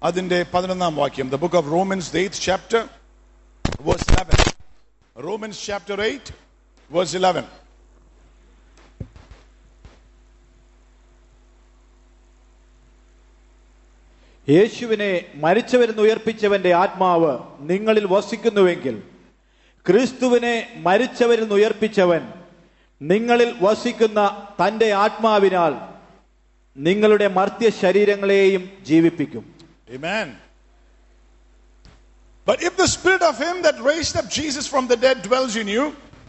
അതിന്റെ പതിനൊന്നാം വാക്യം the book of Romans eighth chapter verse eleven Romans chapter eight verse eleven യേശുവിനെ മരിച്ചവരിൽ നിന്ന് ഉയർപ്പിച്ചവന്റെ ആത്മാവ് നിങ്ങളിൽ വസിക്കുന്നുവെങ്കിൽ ക്രിസ്തുവിനെ മരിച്ചവരിൽ നിന്ന് ഉയർപ്പിച്ചവൻ നിങ്ങളിൽ വസിക്കുന്ന തന്റെ ആത്മാവിനാൽ നിങ്ങളുടെ മർത്യ ശരീരങ്ങളെയും ജീവിപ്പിക്കും Amen. But if the spirit of him that raised up Jesus from the dead dwells in you,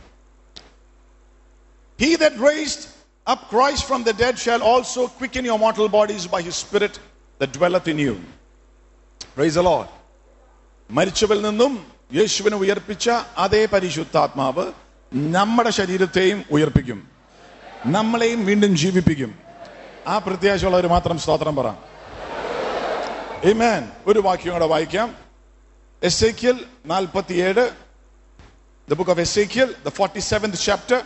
he that raised up Christ from the dead shall also quicken your mortal bodies by his spirit that dwelleth in you. Praise the Lord. മരിച്ചവരിൽ നിന്നും യേശുവിനെ ഉയർപ്പിച്ച അതേ പരിശുദ്ധാത്മാവ് നമ്മുടെ ശരീരത്തെയും ഉയർപ്പിക്കും നമ്മളെയും വീണ്ടും ജീവിപ്പിക്കും ആ പ്രത്യാശയുള്ളവർ മാത്രം സ്തോത്രം പറ Amen. ഒരു വാക്യം കൂടെ വായിക്കാം എസേക്കിയൽ നാൽപ്പത്തിയേഴ് the book of Ezekiel the forty seventh chapter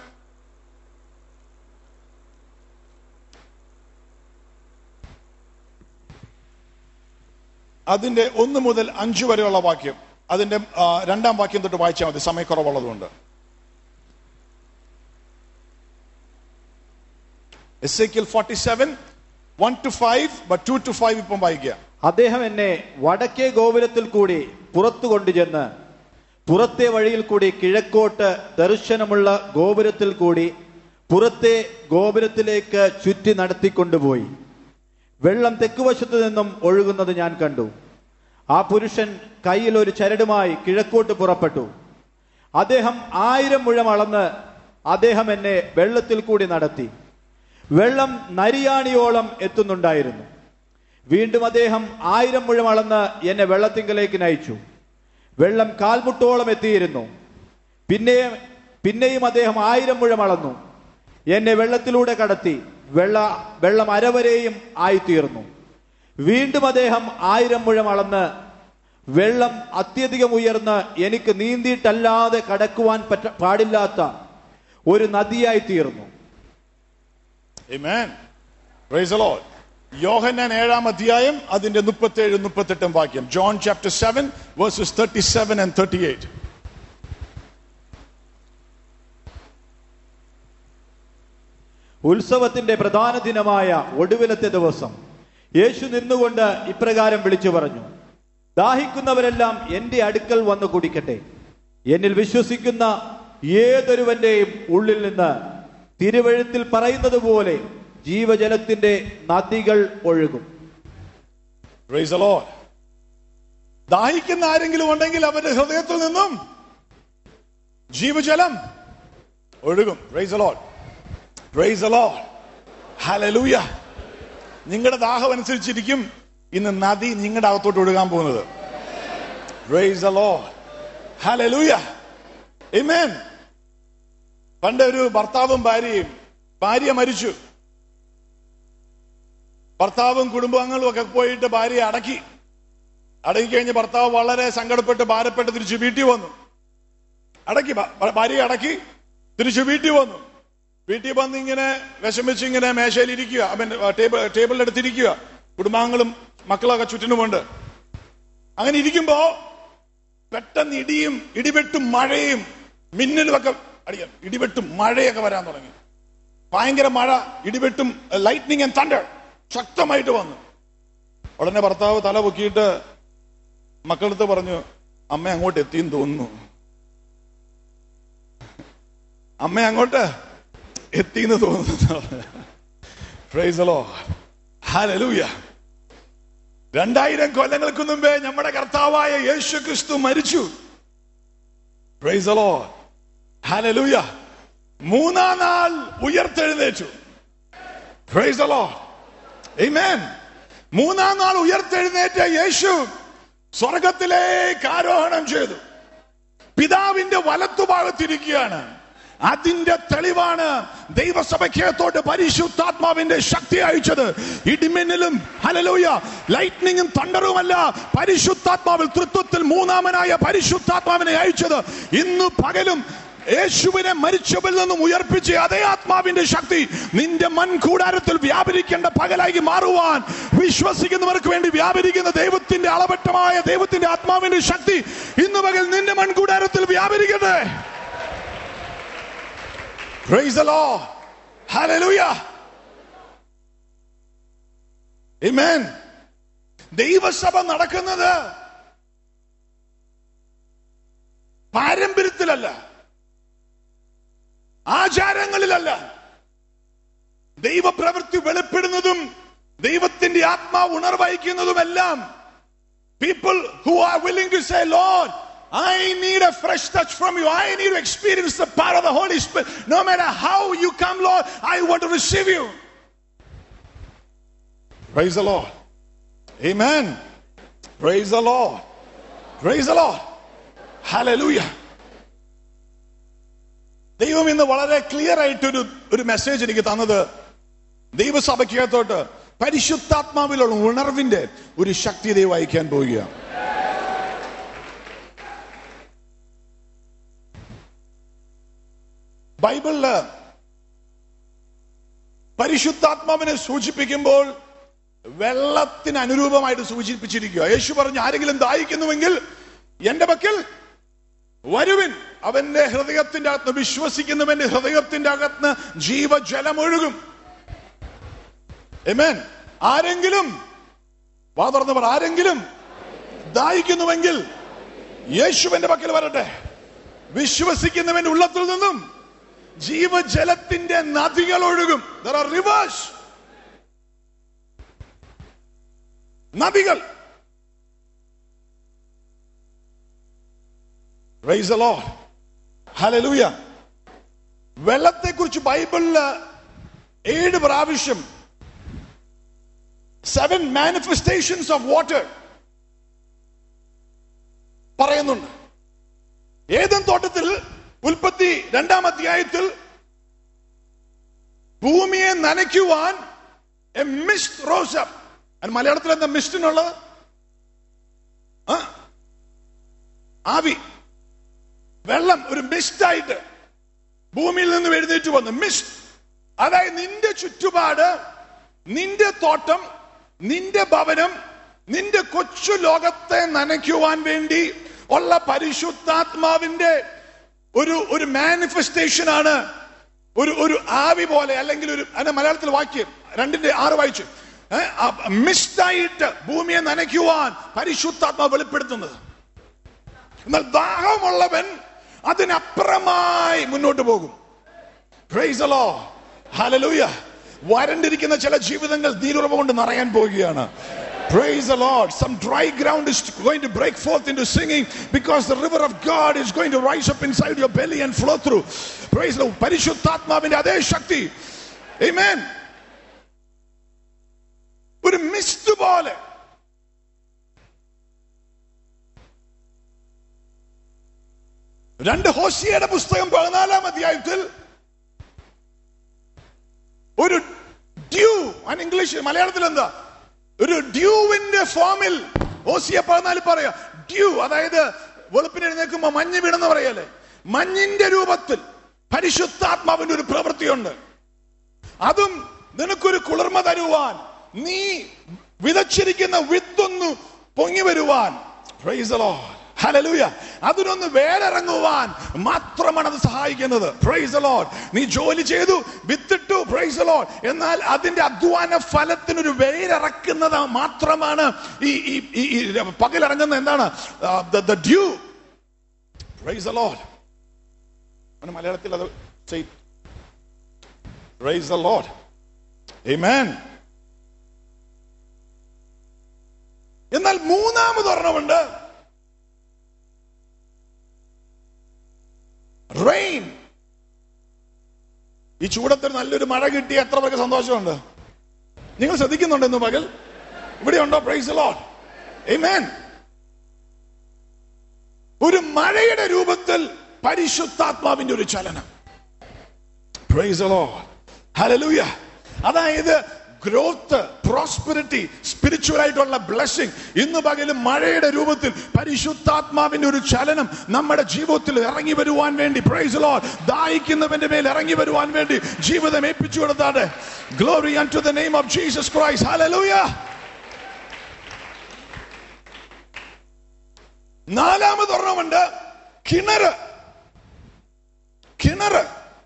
അതിന്റെ ഒന്ന് മുതൽ അഞ്ച് വരെയുള്ള വാക്യം അതിന്റെ ആ, രണ്ടാം വാക്യം തൊട്ട് വായിച്ചാൽ മതി സമയക്കുറവുള്ളതുകൊണ്ട് Ezekiel forty seven one two five but two two five ഇപ്പം വായിക്കുക അദ്ദേഹം എന്നെ വടക്കേ ഗോപുരത്തിൽ കൂടി പുറത്തു കൊണ്ടുചെന്ന് പുറത്തെ വഴിയിൽ കൂടി കിഴക്കോട്ട് ദർശനമുള്ള ഗോപുരത്തിൽ കൂടി പുറത്തെ ഗോപുരത്തിലേക്ക് ചുറ്റി നടത്തിക്കൊണ്ടുപോയി വെള്ളം തെക്കുവശത്തു നിന്നും ഒഴുകുന്നത് ഞാൻ കണ്ടു ആ പുരുഷൻ കയ്യിൽ ഒരു ചരടുമായി കിഴക്കോട്ട് പുറപ്പെട്ടു അദ്ദേഹം ആയിരം മുഴം അളന്ന് അദ്ദേഹം എന്നെ വെള്ളത്തിൽ കൂടി നടത്തി വെള്ളം നരിയാണിയോളം എത്തുന്നുണ്ടായിരുന്നു വീണ്ടും അദ്ദേഹം ആയിരം മുഴം അളന്ന് എന്നെ വെള്ളത്തിങ്കലേക്ക് നയിച്ചു വെള്ളം കാൽമുട്ടോളം എത്തിയിരുന്നു പിന്നെയും പിന്നെയും അദ്ദേഹം ആയിരം മുഴം അളന്നു എന്നെ വെള്ളത്തിലൂടെ കടത്തി വെള്ള വെള്ളം അരവരെയും ആയിത്തീർന്നു വീണ്ടും അദ്ദേഹം ആയിരം മുഴം അളന്ന് വെള്ളം അത്യധികം ഉയർന്ന് എനിക്ക് നീന്തിയിട്ടല്ലാതെ കടക്കുവാൻ പറ്റ പാടില്ലാത്ത ഒരു നദിയായി തീർന്നു Amen. Praise the Lord. യോഹന്നാൻ ഏഴാം അധ്യായം അതിന്റെ മുപ്പത്തേഴ് മുപ്പത്തെട്ടും വാക്യം John chapter seven verses thirty seven and thirty eight ഉത്സവത്തിന്റെ പ്രധാന ദിനമായ ഒടുവിലത്തെ ദിവസം യേശു നിന്നുകൊണ്ട് ഇപ്രകാരം വിളിച്ചു പറഞ്ഞു ദാഹിക്കുന്നവരെല്ലാം എന്റെ അടുക്കൽ വന്ന് കുടിക്കട്ടെ എന്നിൽ വിശ്വസിക്കുന്ന ഏതൊരുവന്റെയും ഉള്ളിൽ നിന്ന് തിരുവഴുത്തിൽ പറയുന്നത് പോലെ ജീവജലത്തിന്റെ നദികൾ ഒഴുകും Praise the Lord. ദാഹിക്കുന്ന ആരെങ്കിലും ഉണ്ടെങ്കിൽ അവരുടെ ഹൃദയത്തിൽ നിന്നും ജീവജലം ഒഴുകും praise Lord praise Lord hallelujah നിങ്ങളുടെ ദാഹം അനുസരിച്ചിരിക്കും ഇന്ന് നദി നിങ്ങളുടെ അകത്തോട്ട് ഒഴുകാൻ പോകുന്നത് പ്രൈസ് ലോഡ് ഹലലൂയ Amen. പണ്ട് ഒരു ഭർത്താവും ഭാര്യയും ഭാര്യ മരിച്ചു ഭർത്താവും കുടുംബാംഗങ്ങളും ഒക്കെ പോയിട്ട് ഭാര്യയെ അടക്കി അടക്കി കഴിഞ്ഞ് ഭർത്താവ് വളരെ സങ്കടപ്പെട്ട് ഭാരപ്പെട്ട് തിരിച്ചു വീട്ടിൽ വന്നു അടക്കി ഭ- ഭ- ഭാര്യയെ അടക്കി തിരിച്ചു വീട്ടിൽ വന്നു വീട്ടിൽ വന്ന് ഇങ്ങനെ വിഷമിച്ച് ഇങ്ങനെ മേശയിൽ ഇരിക്കുക അവൻ ടേബിൾ ടേബിളിൽ എടുത്തിരിക്കുക കുടുംബാംഗങ്ങളും മക്കളൊക്കെ ചുറ്റിനുമുണ്ട് അങ്ങനെ ഇരിക്കുമ്പോ പെട്ടെന്ന് ഇടിയും ഇടിവെട്ടും മഴയും മിന്നലും ഒക്കെ അടിക്കാം ഇടിവെട്ടും മഴയൊക്കെ വരാൻ തുടങ്ങി ഭയങ്കര മഴ ഇടിവെട്ടും ലൈറ്റ്നിങ് ആൻഡ് തണ്ടർ ശക്തമായിട്ട് വന്നു ഉടനെ ഭർത്താവ് തല പൊക്കിയിട്ട് മക്കളടുത്ത് പറഞ്ഞു അമ്മ അങ്ങോട്ട് എത്തിയെന്ന് തോന്നുന്നു അമ്മ അങ്ങോട്ട് എത്തിയെന്ന് തോന്നുന്നു പ്രൈസലോ ഹാലലൂയ രണ്ടായിരം കൊല്ലങ്ങൾക്ക് മുമ്പേ നമ്മുടെ കർത്താവായ യേശു ക്രിസ്തു മരിച്ചു പ്രൈസലോ ഹാലലൂയ മൂന്നാം നാൾ ഉയർത്തെഴുന്നേറ്റു പ്രൈസലോ Amen. മൂന്നാം നാൾ ഉയർത്തെഴുന്നേറ്റ യേശു സ്വർഗത്തിലേക്ക് ആരോഹണം ചെയ്തു പിതാവിന്റെ വലത്തുഭാഗത്തിരിക്കുകയാണ് അതിന്റെ തെളിവാണ് ദൈവസഭയ്ക്കകത്തോട്ട് പരിശുദ്ധാത്മാവിന്റെ ശക്തി അയച്ചത് ഇടിമിന്നലും ഹലലൂയ ലൈറ്റ്നിങ്ങും തണ്ടറുമല്ല പരിശുദ്ധാത്മാവിൽ തൃത്വത്തിൽ മൂന്നാമനായ പരിശുദ്ധാത്മാവിനെ അയച്ചത് ഇന്ന് പകലും യേശുവിനെ മരിച്ചവരിൽ നിന്നും ഉയർപ്പിച്ച അതേ ആത്മാവിന്റെ ശക്തി നിന്റെ മൺകൂടാരത്തിൽ വ്യാപരിക്കേണ്ട പകലായി മാറുവാൻ വിശ്വസിക്കുന്നവർക്ക് വേണ്ടി വ്യാപരിക്കുന്ന ദൈവത്തിന്റെ അളവറ്റമായ ദൈവത്തിന്റെ ആത്മാവിന്റെ ശക്തി ഇന്ന് പകൽ നിന്റെ മൺകൂടാരത്തിൽ വ്യാപരിക്കട്ടെ Praise the Lord. Hallelujah. Amen. ദൈവസഭ നടക്കുന്നത് പാരമ്പര്യത്തിലല്ല ആചാരങ്ങളിലല്ല ദൈവപ്രവൃത്തി വെളിപ്പെടുന്നതും ദൈവത്തിന്റെ ആത്മാവ് ഉണർവഹിക്കുന്നതുമെല്ലാം people who are willing to say, Lord, I need a fresh touch from you. I need to experience the power of the Holy Spirit. No matter how you come, Lord, I want to receive you. Praise the Lord. Amen. Praise the Lord. Praise the Lord. Hallelujah. ദൈവം ഇന്ന് വളരെ clear ആയിട്ടൊരു ഒരു message എനിക്ക് തന്നത് ദൈവസഭയ്ക്കകത്തോട്ട് പരിശുദ്ധാത്മാവിലുള്ള ഉണർവിന്റെ ഒരു ശക്തി ദൈവം അയക്കാൻ പോവുകയാണ് ബൈബിളില് പരിശുദ്ധാത്മാവിനെ സൂചിപ്പിക്കുമ്പോൾ വെള്ളത്തിന് അനുരൂപമായിട്ട് സൂചിപ്പിച്ചിരിക്കുക യേശു പറഞ്ഞു ആരെങ്കിലും ദാഹിക്കുന്നുവെങ്കിൽ എന്റെ പക്കൽ വരുവിൻ അവന്റെ ഹൃദയത്തിന്റെ അകത്ത് വിശ്വസിക്കുന്നവന്റെ ഹൃദയത്തിന്റെ അകത്ത് ജീവജലം ഒഴുകും Amen. ആരെങ്കിലും വാ തുറന്ന് പറ ആരെങ്കിലും ദാഹിക്കുന്നുവെങ്കിൽ യേശുവിന്റെ പക്കൽ വരട്ടെ വിശ്വസിക്കുന്നവന്റെ ഉള്ളത്തിൽ നിന്നും ജീവജലത്തിന്റെ നദികൾ ഒഴുകും There are rivers. നദികൾ Praise the Lord. Hallelujah. വെള്ളത്തെക്കുറിച്ച് ബൈബിളില് ഏഴ് പ്രാവശ്യം സെവൻ മാനിഫെസ്റ്റേഷൻസ് ഓഫ് വാട്ടർ പറയുന്നുണ്ട് ഏതൻ തോട്ടത്തിൽ ഉൽപ്പത്തി രണ്ടാം അധ്യായത്തിൽ ഭൂമിയെ നനയ്ക്കുവാൻ എ മിസ്റ്റ് റോസ് അപ്പ് അതിന് മലയാളത്തിൽ എന്താ മിസ്റ്റിനുള്ളത് ആ? ആവി വെള്ളം ഒരു മിസ്റ്റായിട്ട് ഭൂമിയിൽ നിന്ന് എഴുന്നേറ്റ് വന്നു മിസ്റ്റ് അതായത് നിന്റെ ചുറ്റുപാട് നിന്റെ തോട്ടം നിന്റെ ഭവനം നിന്റെ കൊച്ചു ലോകത്തെ നനയ്ക്കുവാൻ വേണ്ടി ഉള്ള പരിശുദ്ധാത്മാവിന്റെ ഒരു ഒരു മാനിഫെസ്റ്റേഷൻ ആണ് ഒരു ഒരു ആവി പോലെ അല്ലെങ്കിൽ ഒരു അതിന്റെ മലയാളത്തിൽ വാക്യം രണ്ടിന്റെ ആറ് വായിച്ചു മിസ്റ്റായിട്ട് ഭൂമിയെ നനയ്ക്കുവാൻ പരിശുദ്ധാത്മാവ് വെളിപ്പെടുത്തുന്നത് എന്നാൽ ദാഹമുള്ളവൻ അതിനപ്പുറമായി മുന്നോട്ട് പോകും Praise the Lord. Hallelujah. വരണ്ടിരിക്കുന്ന ചില ജീവിതങ്ങൾ നീരുറവ കൊണ്ട് നിറയാൻ പോവുകയാണ് Praise the Lord. Some dry ground is going to break forth into singing because the river of God is going to rise up inside your belly and flow through. Praise the Lord. പരിശുദ്ധാത്മാവിന്റെ അതേ ശക്തി Amen. ഒരു mist പോലെ രണ്ട് ഹോസിയയുടെ പുസ്തകം പതിനാലാം അധ്യായത്തിൽ ഒരു due അതിന് ഇംഗ്ലീഷ് മലയാളത്തിൽ എന്താ ഒരു ഡ്യൂവിന്റെ ഫോമിൽ ഓസിയ പതിനാല് പറയാ ഡ്യൂ അതായത് വെളുപ്പിന് എഴുന്നേൽക്കുമ്പോ മഞ്ഞ് വീണെന്ന് പറയല്ലേ മഞ്ഞിന്റെ രൂപത്തിൽ പരിശുദ്ധാത്മാവിന്റെ ഒരു പ്രവൃത്തിയുണ്ട് അതും നിനക്കൊരു കുളിർമ തരുവാൻ നീ വിതച്ചിരിക്കുന്ന വിത്തൊന്നു പൊങ്ങി വരുവാൻ Praise the Lord. Hallelujah. അതിനൊന്ന് വേലിറങ്ങുവാൻ മാത്രമാണ് അത് സഹായിക്കുന്നത് പ്രൈസ് the Lord. നീ ജോലി ചെയ്തു വിത്തിട്ടു പ്രൈസ് the Lord. എന്നാൽ അതിന്റെ അധ്വാന ഫലത്തിനൊരു വേരിറക്കുന്നത് മാത്രമാണ് ഈ ഈ ഈ- ഈ പകലിറങ്ങുന്ന എന്താണ് the dew praise the Lord. അവന് മലയാളത്തിൽ അത് ചെയ്- Praise the Lord. Amen. എന്നാൽ മൂന്നാമത് ഒരെണ്ണമുണ്ട് റെയിൻ ഈ ചൂടത്തിൽ നല്ലൊരു മഴ കിട്ടി എത്ര പേർക്ക് സന്തോഷമുണ്ട് നിങ്ങൾ ശ്രദ്ധിക്കുന്നുണ്ട് ഇന്ന് പകൽ ഇവിടെ ഉണ്ടോ പ്രൈസ് ലോഡ് Amen. ഒരു മഴയുടെ രൂപത്തിൽ പരിശുദ്ധാത്മാവിന്റെ ഒരു ചലനം പ്രൈസ് the Lord. Hallelujah. അതായത് ഗ്രോത്ത് പ്രോസ്പെരിറ്റി സ്പിരിച്വൽ ആയിട്ടുള്ള ബ്ലെസ്സിങ് ഇന്ന് പകലും മഴയുടെ രൂപത്തിൽ പരിശുദ്ധാത്മാവിന്റെ ഒരു ചലനം നമ്മുടെ ജീവിതത്തിൽ ഇറങ്ങി വരുവാൻ വേണ്ടി പ്രൈസ് ലോർഡ് ദാഹിക്കുന്നവന്റെ മേൽ ഇറങ്ങി വരുവാൻ വേണ്ടി ജീവിതം ഏൽപ്പിച്ചു കൊടുത്താട്ടെ glory unto the name of Jesus Christ hallelujah നാലാമത് ഒരെണ്ണമുണ്ട് കിണറ് കിണറ്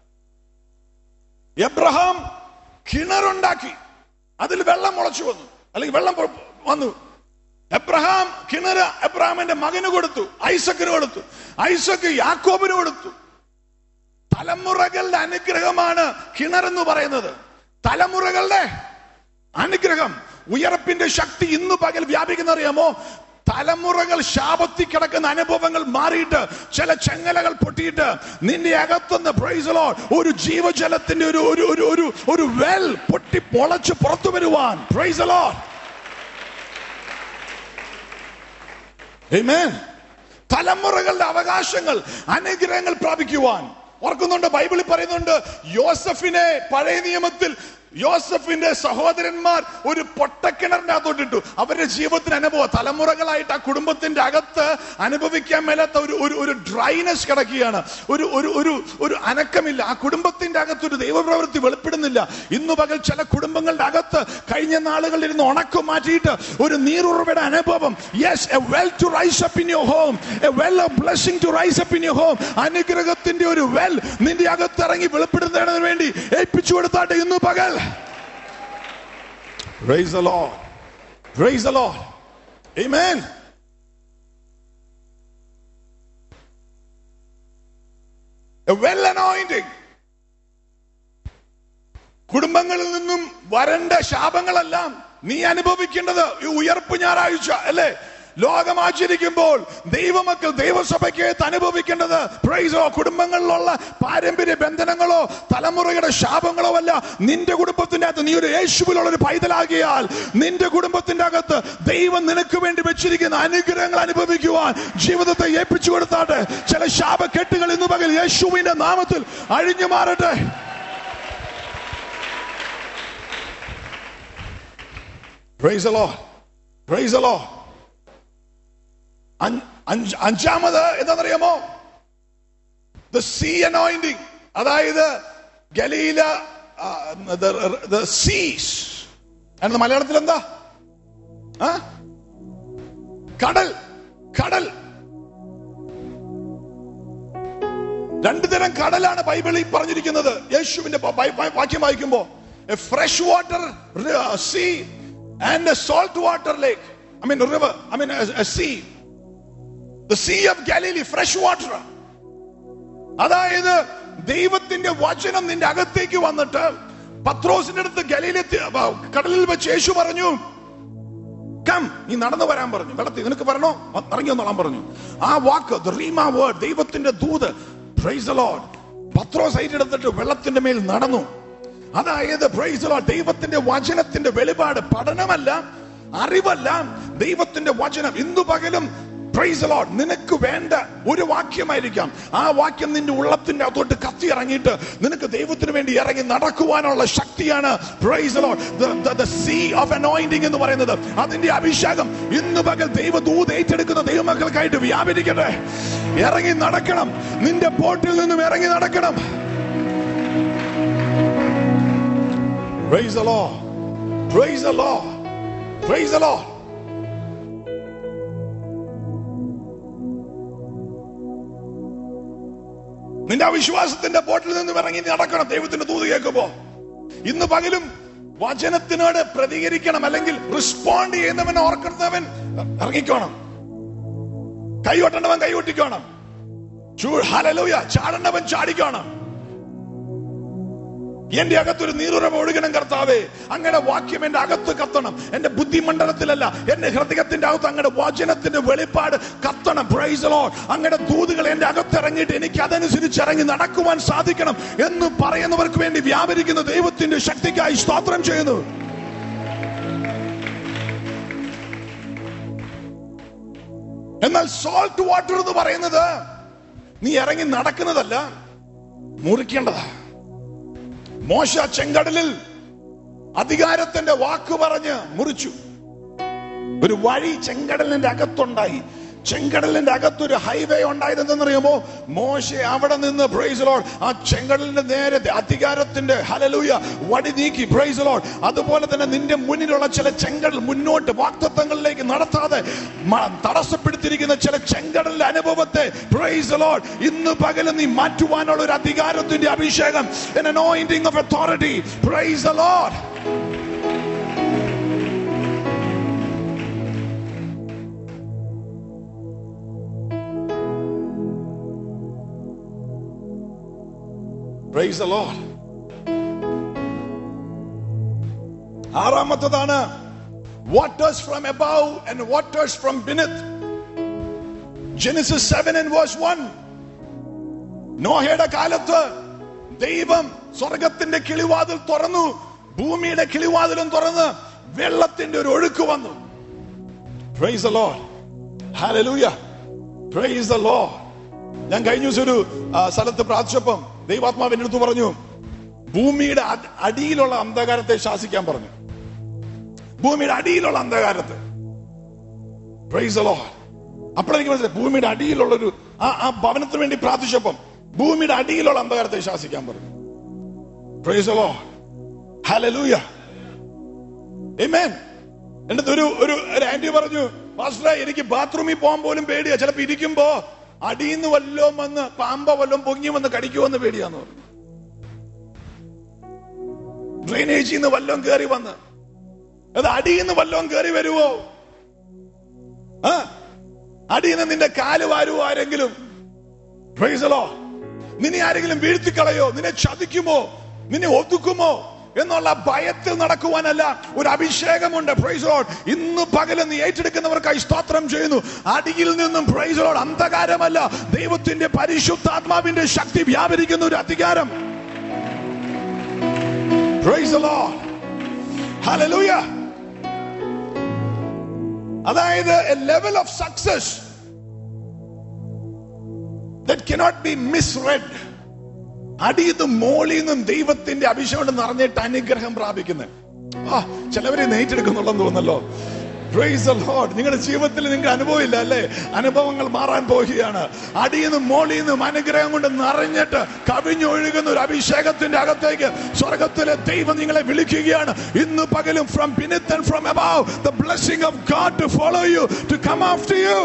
എബ്രഹാം കിണറുണ്ടാക്കി അതിൽ വെള്ളം മുളച്ചു വന്നു അല്ലെങ്കിൽ വെള്ളം പൊ- വന്നു എബ്രഹാം കിണറ് എബ്രഹാമിന്റെ മകന് കൊടുത്തു ഐസക്കിന് കൊടുത്തു ഐസക്ക് യാക്കോബിന് കൊടുത്തു തലമുറകളുടെ അനുഗ്രഹമാണ് കിണറെന്ന് പറയുന്നത് തലമുറകളുടെ അനുഗ്രഹം ഉയർപ്പിന്റെ ശക്തി ഇന്ന് പകൽ വ്യാപിക്കുന്ന അറിയാമോ തലമുറകൾ ശാപത്തിൽ കിടക്കുന്ന അനുഭവങ്ങൾ മാറിയിട്ട് ചില ചെങ്ങലകൾ പൊട്ടിയിട്ട് നിന്റെ അകത്തുനിന്ന് praise the Lord, ഒരു ജീവജലത്തിന്റെ ഒരു ഒരു ഒരു ഒരു ഒരു വെൽ പൊട്ടി പൊളച്ച് പുറത്തു വരുവാൻ praise the Lord. Amen. തലമുറകളുടെ അവകാശങ്ങൾ അനുഗ്രഹങ്ങൾ പ്രാപിക്കുവാൻ ഓർക്കുന്നുണ്ട് ബൈബിളിൽ പറയുന്നുണ്ട് യോസഫിനെ പഴയ നിയമത്തിൽ യോസഫിന്റെ സഹോദരന്മാർ ഒരു പൊട്ടക്കിണറിന്റെ അകത്തോട്ടിട്ടു അവരുടെ ജീവിതത്തിന് അനുഭവം തലമുറകളായിട്ട് ആ കുടുംബത്തിന്റെ അകത്ത് അനുഭവിക്കാൻ മേലാത്ത ഒരു ഒരു ഒരു ഡ്രൈനെസ് കിടക്കുകയാണ് ഒരു ഒരു ഒരു ഒരു അനക്കമില്ല ആ കുടുംബത്തിന്റെ അകത്ത് ഒരു ദൈവപ്രവൃത്തി വെളിപ്പെടുന്നില്ല ഇന്ന് പകൽ ചില കുടുംബങ്ങളുടെ അകത്ത് കഴിഞ്ഞ നാളുകളിൽ ഇരുന്ന് ഉണക്കം മാറ്റിയിട്ട് ഒരു നീറുറവയുടെ അനുഭവം yes a well to rise up in your home a well of blessing to rise up in your home അനുഗ്രഹത്തിന്റെ ഒരു വെൽ നിന്റെ അകത്ത് ഇറങ്ങി വെളിപ്പെടുന്നതിന് വേണ്ടി ഏൽപ്പിച്ചു കൊടുത്താട്ടെ ഇന്ന് പകൽ Praise the Lord. Praise the Lord. Amen. A well anointing. കുടുംബങ്ങളിൽ നിന്നും വരണ്ട ശാപങ്ങളെല്ലാം നീ അനുഭവിക്കേണ്ടത് ഈ ഉയർപ്പ് ഞായറാഴ്ച അല്ലേ ലോകം ആചരിക്കുമ്പോൾ ദൈവമക്കൾ ദൈവസഭയ്ക്ക് അനുഭവിക്കേണ്ടത് പ്രൈസോ കുടുംബങ്ങളിലുള്ള പാരമ്പര്യ ബന്ധനങ്ങളോ തലമുറയുടെ ശാപങ്ങളോ അല്ല നിന്റെ കുടുംബത്തിന്റെ അകത്ത് നീ ഒരു യേശുവിലുള്ള ഒരു പൈതലാകിയാൽ നിന്റെ കുടുംബത്തിന്റെ അകത്ത് ദൈവം നിനക്ക് വേണ്ടി വെച്ചിരിക്കുന്ന അനുഗ്രഹങ്ങൾ അനുഭവിക്കുവാൻ ജീവിതത്തെ ഏൽപ്പിച്ചു കൊടുത്താട്ടെ ചില ശാപക്കെട്ടുകൾ ഇന്ന് പകൽ യേശുവിന്റെ നാമത്തിൽ അഴിഞ്ഞു മാറട്ടെ Praise the Lord. Praise the Lord. അഞ്ച്- അഞ്ച്- അഞ്ചാമത് എന്താണെന്നറിയാമോ ദ സീ അനോയിന്റിങ് അതായത് ഗലീല സീസ് എന്ന് മലയാളത്തിൽ എന്താ ആ? കടൽ കടൽ രണ്ടു തരം കടലാണ് ബൈബിളിൽ പറഞ്ഞിരിക്കുന്നത് യേശുവിന്റെ ബ- ബൈ- ബൈ- വാക്യം വായിക്കുമ്പോ fresh water sea and salt water lake I mean river I mean sea the sea of Galilee fresh water അതായത് ദൈവത്തിന്റെ വചനം നിന്റെ അകത്തേക്ക് വന്നിട്ട് പത്രോസിന്റെ അടുത്ത് ഗലീലെ കടലിൽ വെച്ച് യേശു പറഞ്ഞു കം നീ നടന്നു വരാൻ പറഞ്ഞു വെള്ളത്തിൽ നിനക്ക് വരണോ വ- ഇറങ്ങി വന്നോളാൻ പറഞ്ഞു ആ വാക്ക് the rhema word ദൈവത്തിന്റെ ദൂത് പ്രൈസ് the Lord പത്രോസ് ഏറ്റെടുത്തിട്ട് വെള്ളത്തിന്റെ മേൽ നടന്നു അതായത് പ്രൈസ് the Lord ദൈവത്തിന്റെ വചനത്തിന്റെ വെളിപാട് പഠനമല്ല അറിവല്ല ദൈവത്തിന്റെ വചനം ഇന്നു പകലും പ്രൈസ് ലോഡ് നിനക്ക് വേണ്ട ഒരു വാക്യമായിരിക്കാം ആ വാക്യം നിന്റെ ഉള്ളത്തിന്റെ അകത്തോട്ട് കത്തി ഇറങ്ങിയിട്ട് നിനക്ക് ദൈവത്തിന് വേണ്ടി ഇറങ്ങി നടക്കുവാനുള്ള ശക്തിയാണ് praise Lord sea of anointing എന്ന് പറയുന്നത് അതിന്റെ അഭിഷേകം ഇന്ന് പകൽ ദൈവദൂത് ഏറ്റെടുക്കുന്ന ദൈവമക്കൾക്കായിട്ട് വ്യാപരിക്കട്ടെ ഇറങ്ങി നടക്കണം നിന്റെ പോട്ടിൽ നിന്നും ഇറങ്ങി നടക്കണം Praise the Lord. Praise the Lord. Praise the Lord. നിന്റെ അവിശ്വാസത്തിന്റെ ബോട്ടിൽ നിന്നും ഇറങ്ങി നീ നടക്കണം ദൈവത്തിന്റെ തൂത് കേൾക്കുമ്പോ ഇന്ന് പകലും വചനത്തിനോട് പ്രതികരിക്കണം അല്ലെങ്കിൽ റെസ്പോണ്ട് ചെയ്യുന്നവൻ ഓർക്കുന്നവൻ ഇറങ്ങിക്കോണം കൈകൊട്ടേണ്ടവൻ കൈകൊട്ടിക്കോണം ചൂ- ഹല്ലേലൂയ ചാടേണ്ടവൻ ചാടിക്കോണം എന്റെ അകത്തൊരു നീറുറവ് ഒഴുകണം കർത്താവേ അങ്ങയുടെ വാക്യം എന്റെ അകത്ത് കത്തണം എന്റെ ബുദ്ധിമണ്ഡലത്തിലല്ല എന്റെ ഹൃദയത്തിന്റെ അകത്ത് അങ്ങയുടെ വചനത്തിന്റെ വെളിപ്പാട് കത്തണം പ്രൈസ് ലോഡ് അങ്ങയുടെ ദൂതുകൾ എന്റെ അകത്ത് ഇറങ്ങിയിട്ട് എനിക്ക് അതനുസരിച്ച് ഇറങ്ങി നടക്കുവാൻ സാധിക്കണം എന്ന് പറയുന്നവർക്ക് വേണ്ടി വ്യാപരിക്കുന്ന ദൈവത്തിന്റെ ശക്തിക്കായി സ്തോത്രം ചെയ്യുന്നു എന്നാൽ സോൾട്ട് വാട്ടർ എന്ന് പറയുന്നത് നീ ഇറങ്ങി നടക്കുന്നതല്ല മുറിക്കേണ്ടതാ മോശ ചെങ്കടലിൽ അധികാരത്തിന്റെ വാക്ക് പറഞ്ഞ് മുറിച്ചു ഒരു വഴി ചെങ്കടലിന്റെ അകത്തുണ്ടായി ചെങ്കടലിന്റെ അകത്തൊരു ഹൈവേ ഉണ്ടായത് എന്തെന്നറിയുമോ മോശ അവിടെ നിന്ന് പ്രൈസ് ലോഡ് ആ ചെങ്കടലിന്റെ നേരെ അധികാരത്തിന്റെ ഹലലൂയ വടി നീക്കി പ്രൈസ് ലോഡ് അതുപോലെ തന്നെ നിന്റെ മുന്നിലുള്ള ചില ചെങ്കടൽ മുന്നോട്ട് വാക്തത്വങ്ങളിലേക്ക് നടത്താതെ മ- തടസ്സപ്പെടുത്തിയിരിക്കുന്ന ചില ചെങ്കടലിന്റെ അനുഭവത്തെ പ്രൈസ് ലോഡ് ഇന്ന് പകലും നീ മാറ്റുവാനുള്ള ഒരു അധികാരത്തിന്റെ അഭിഷേകം anointing of authority praise the lord Praise the Lord. ആറാമത്തതാണ് waters from above and waters from beneath. Genesis 7 and verse 1. നോഹയുടെ കാലത്ത് ദൈവം സ്വർഗത്തിന്റെ കിളിവാതിൽ തുറന്നു ഭൂമിയുടെ കിളിവാതിലും തുറന്ന് വെള്ളത്തിന്റെ ഒരു ഒഴുക്ക് വന്നു Praise the Lord. Hallelujah. Praise the Lord. ഞാൻ കഴിഞ്ഞ ദിവസം ഒരു ആ, സ്ഥലത്ത് പ്രാർത്ഥിച്ചപ്പം ദൈവാത്മാവ് എന്റെ അടുത്ത് പറഞ്ഞു ഭൂമിയുടെ അ- അടിയിലുള്ള അന്ധകാരത്തെ ശാസിക്കാൻ പറഞ്ഞു ഭൂമിയുടെ അടിയിലുള്ള അന്ധകാരത്തെ പ്രൈസ് ലോ അപ്പോഴെനിക്ക് മനസ്സിലായി ഭൂമിയുടെ അടിയിലുള്ള ഒരു ആ ആ ഭവനത്തിന് വേണ്ടി പ്രാർത്ഥിച്ചപ്പം ഭൂമിയുടെ അടിയിലുള്ള അന്ധകാരത്തെ ശാസിക്കാൻ പറഞ്ഞു പ്രൈസ് ലോ ഹലലൂയ Amen. എന്റെ അടുത്ത് ഒരു ഒരു ഒരു ആന്റി പറഞ്ഞു പാസ്റ്ററെ എനിക്ക് ബാത്റൂമിൽ പോകാൻ പോലും പേടിയാ ചിലപ്പോ ഇരിക്കുമ്പോ അടിയിന്ന് വല്ലോം വന്ന് പാമ്പ വല്ലോം പൊങ്ങി വന്ന് കടിക്കുമെന്ന് പേടിയാന്ന് പറഞ്ഞു ഡ്രെയിനേജിൽ നിന്ന് വല്ലോം കയറി വന്ന് അത് അടിയിൽ നിന്ന് വല്ലോം കയറി വരുവോ ആ അടിയിൽ നിന്ന് നിന്റെ കാല് വാരുവോ ആരെങ്കിലും Praise the Lord. നിന്നെ ആരെങ്കിലും വീഴ്ത്തിക്കളയോ നിന്നെ ചതിക്കുമോ നിന്നെ ഒതുക്കുമോ എന്നുള്ള ഭയത്തിൽ നടക്കുവാനല്ല ഒരു അഭിഷേകമുണ്ട് പ്രൈസ് ലോഡ് ഇന്ന് പകല് നീ ഏറ്റെടുക്കുന്നവർക്കായി സ്തോത്രം ചെയ്യുന്നു അടിയിൽ നിന്നും പ്രൈസ് ലോഡ് അന്ധകാരമല്ല ദൈവത്തിന്റെ പരിശുദ്ധാത്മാവിന്റെ ശക്തി വ്യാപരിക്കുന്ന ഒരു അധികാരം പ്രൈസ് ലോഡ് ഹല്ലേലൂയ അതായത് a level of success that cannot be misread അടിയതും മോളിന്നും ദൈവത്തിന്റെ അഭിഷേകം നിറഞ്ഞിട്ട് അനുഗ്രഹം പ്രാപിക്കുന്നത് ആ ചിലവരെ നെയ്റ്റെടുക്കുന്നുള്ളെന്ന് തോന്നല്ലോ Praise the Lord. നിങ്ങളുടെ ജീവിതത്തിൽ നിങ്ങൾക്ക് അനുഭവമില്ല അല്ലേ അനുഭവങ്ങൾ മാറാൻ പോവുകയാണ് അടിയുന്നും മോളിന്നും അനുഗ്രഹം കൊണ്ട് നിറഞ്ഞിട്ട് കവിഞ്ഞൊഴുകുന്ന ഒരു അഭിഷേകത്തിന്റെ അകത്തേക്ക് സ്വർഗത്തിലെ ദൈവം നിങ്ങളെ വിളിക്കുകയാണ് ഇന്ന് പകലും from beneath and from above the blessing of God to follow you to come after you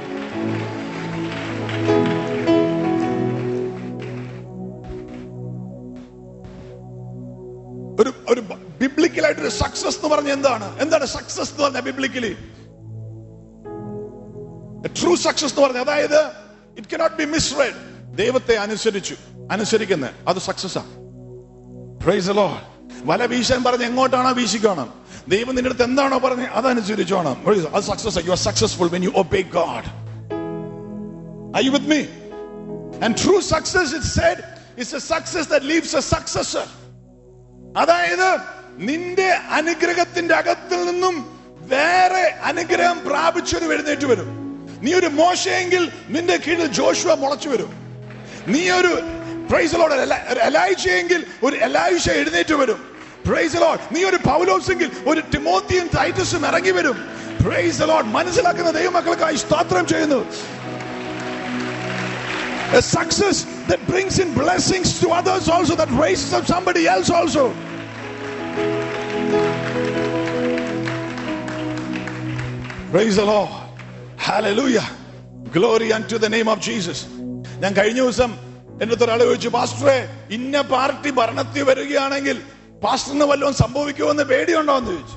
ഒരു ഒരു ബിബ്ലിക്കലായിട്ട് ഒരു സക്സസ് എന്ന് പറഞ്ഞ എന്താണ് എന്താണ് സക്സസ് എന്ന് പറഞ്ഞ ബിബ്ലിക്കലി ട്രൂ സക്സസ് എന്ന് പറഞ്ഞ അതായത് ഇറ്റ് കനോട്ട് ബി മിസ്റെഡ് ദൈവത്തെ അനുസരിച്ചു അനുസരിക്കുന്ന അത് സക്സസ് ആണ് പ്രൈസ് ലോഡ് വല വീശാൻ പറഞ്ഞ് എങ്ങോട്ടാണോ വീശിക്കോണം ദൈവം നിന്റെ അടുത്ത് എന്താണോ പറഞ്ഞ് അതനുസരിച്ചോണം Praise the- അത് success you are successful when you obey God Are you with me? And true success, it said, is a success that leaves a successor. അതായത് നിന്റെ അനുഗ്രഹത്തിന്റെ അകത്തിൽ നിന്നും വേറെ അനുഗ്രഹം പ്രാപിച്ചൊരു എഴുന്നേറ്റ് വരും നീ ഒരു മോശയെങ്കിൽ നിന്റെ കീഴിൽ ജോഷുവ മുളച്ചു വരും നീ ഒരു പ്രൈസലോട് എലായിച്ചയെങ്കിൽ ഒരു എലായിഷ എഴുന്നേറ്റ് വരും പ്രൈസലോട് നീ ഒരു പൗലോസെങ്കിൽ ഒരു ടിമോത്തിയും ടൈറ്റസും ഇറങ്ങി വരും പ്രൈസലോട് മനസ്സിലാക്കുന്ന ദൈവമക്കൾക്കായി സ്തോത്രം ചെയ്യുന്നു A success that brings in blessings to others also, that raises up somebody else also. Praise the Lord. Hallelujah. Glory unto the name of Jesus. ഞാൻ കഴിഞ്ഞ ദിവസം എന്റെ അടുത്ത് ഒരാൾ ചോദിച്ചു പാസ്റ്ററെ ഇന്ന പാർട്ടി ഭരണത്തിൽ വരികയാണെങ്കിൽ പാസ്റ്ററിന് വല്ലതും സംഭവിക്കുമോ എന്ന് പേടിയുണ്ടോ എന്ന് ചോദിച്ചു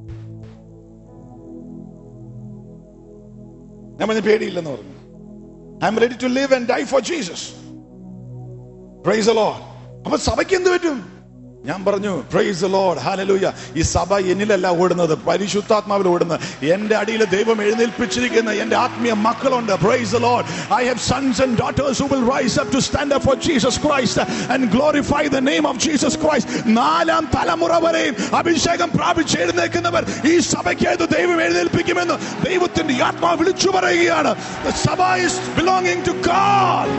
ഞാൻ പറഞ്ഞു പേടിയില്ലെന്ന് പറഞ്ഞു I'm ready to live and die for Jesus praise Lord അപ്പൊ സഭയ്ക്ക് എന്ത് പറ്റും ഞാൻ പറഞ്ഞു പ്രൈസ് ലോഡ് ഹാലലൂയ ഈ സഭ എന്നിലല്ല ഓടുന്നത് പരിശുദ്ധാത്മാവിൽ ഓടുന്നത് എന്റെ അടിയിൽ ദൈവം എഴുന്നേൽപ്പിച്ചിരിക്കുന്ന എന്റെ ആത്മീയ മക്കളുണ്ട് praise Lord I have sons and daughters who will rise up to stand up for Jesus Christ and glorify the name of Jesus Christ നാലാം തലമുറ വരെയും അഭിഷേകം പ്രാപിച്ച് എഴുന്നേൽക്കുന്നവർ ഈ സഭയ്ക്ക് ഏത് ദൈവം എഴുന്നേൽപ്പിക്കുമെന്ന് ദൈവത്തിന്റെ ആത്മാവ് വിളിച്ചു പറയുകയാണ് The സഭ is belonging to God.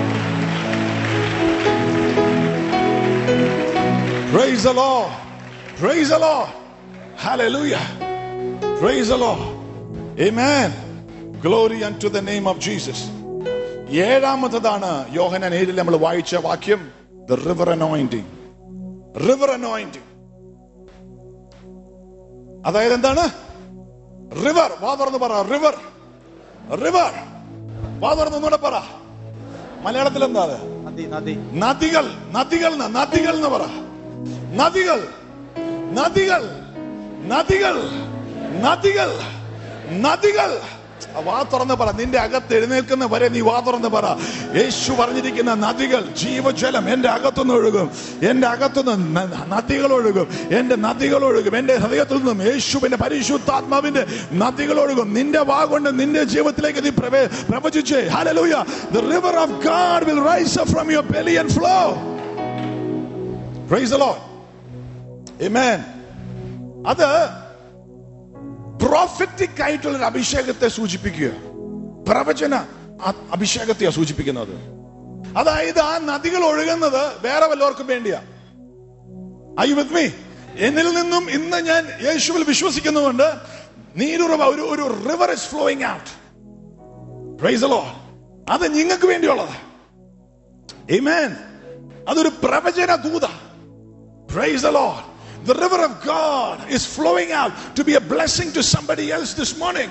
Praise the Lord. Praise the Lord. Hallelujah. Praise the Lord. Amen. Glory unto the name of Jesus. ഏഴാമത്തതാണ് Yohanan ഏഴിൽ നമ്മൾ വായിച്ച വാക്യം the river anointing river anointing അതായത് എന്താണ് റിവർ വാ തുറന്ന് പറ റിവർ റിവർ വാ തുറന്ന് ഒന്നുകൂടെ പറ മലയാളത്തിൽ എന്താ അത് നദി നദി നദികൾ നദികൾ ന്ന്, നദികൾ എന്ന് പറ നദികൾ നദികൾ നദികൾ നദികൾ നദികൾ ആ വാ തുറന്ന് പറ നിന്റെ അകത്ത് എഴുന്നേൽക്കുന്ന വരെ നീ വാ തുറന്ന് പറ യേശു പറഞ്ഞിരിക്കുന്ന നദികൾ ജീവജലം എന്റെ അകത്തുനിന്ന് ഒഴുകും എന്റെ അകത്തുനിന്ന് ന- നദികൾ ഒഴുകും എന്റെ നദികൾ ഒഴുകും എന്റെ ഹൃദയത്തിൽ നിന്നും യേശുവിന്റെ പരിശുദ്ധാത്മാവിന്റെ നദികൾ ഒഴുകും നിന്റെ വാ കൊണ്ട് നിന്റെ ജീവിതത്തിലേക്ക് നീ പ്രവേ- പ്രവചിച്ചേ hallelujah the river of god will rise up from your belly and flow praise the lord amen അത് പ്രോഫറ്റിക് ആയിട്ടുള്ള ഒരു അഭിഷേകത്തെ സൂചിപ്പിക്കുക പ്രവചന അ- അഭിഷേകത്തെയാ സൂചിപ്പിക്കുന്നത് അതായത് ആ നദികൾ ഒഴുകുന്നത് വേറെ വല്ലവർക്കും വേണ്ടിയാ ഐ വിത്ത് മീ എന്നിൽ നിന്നും ഇന്ന് ഞാൻ യേശുവിൽ വിശ്വസിക്കുന്നുണ്ട് നീരുറവ ഒരു ഒരു river is flowing out praise Lord അത് നിങ്ങൾക്ക് വേണ്ടിയുള്ളത് Amen. അതൊരു പ്രവചന ദൂത Praise the Lord. The river of God is flowing out to be a blessing to somebody else this morning.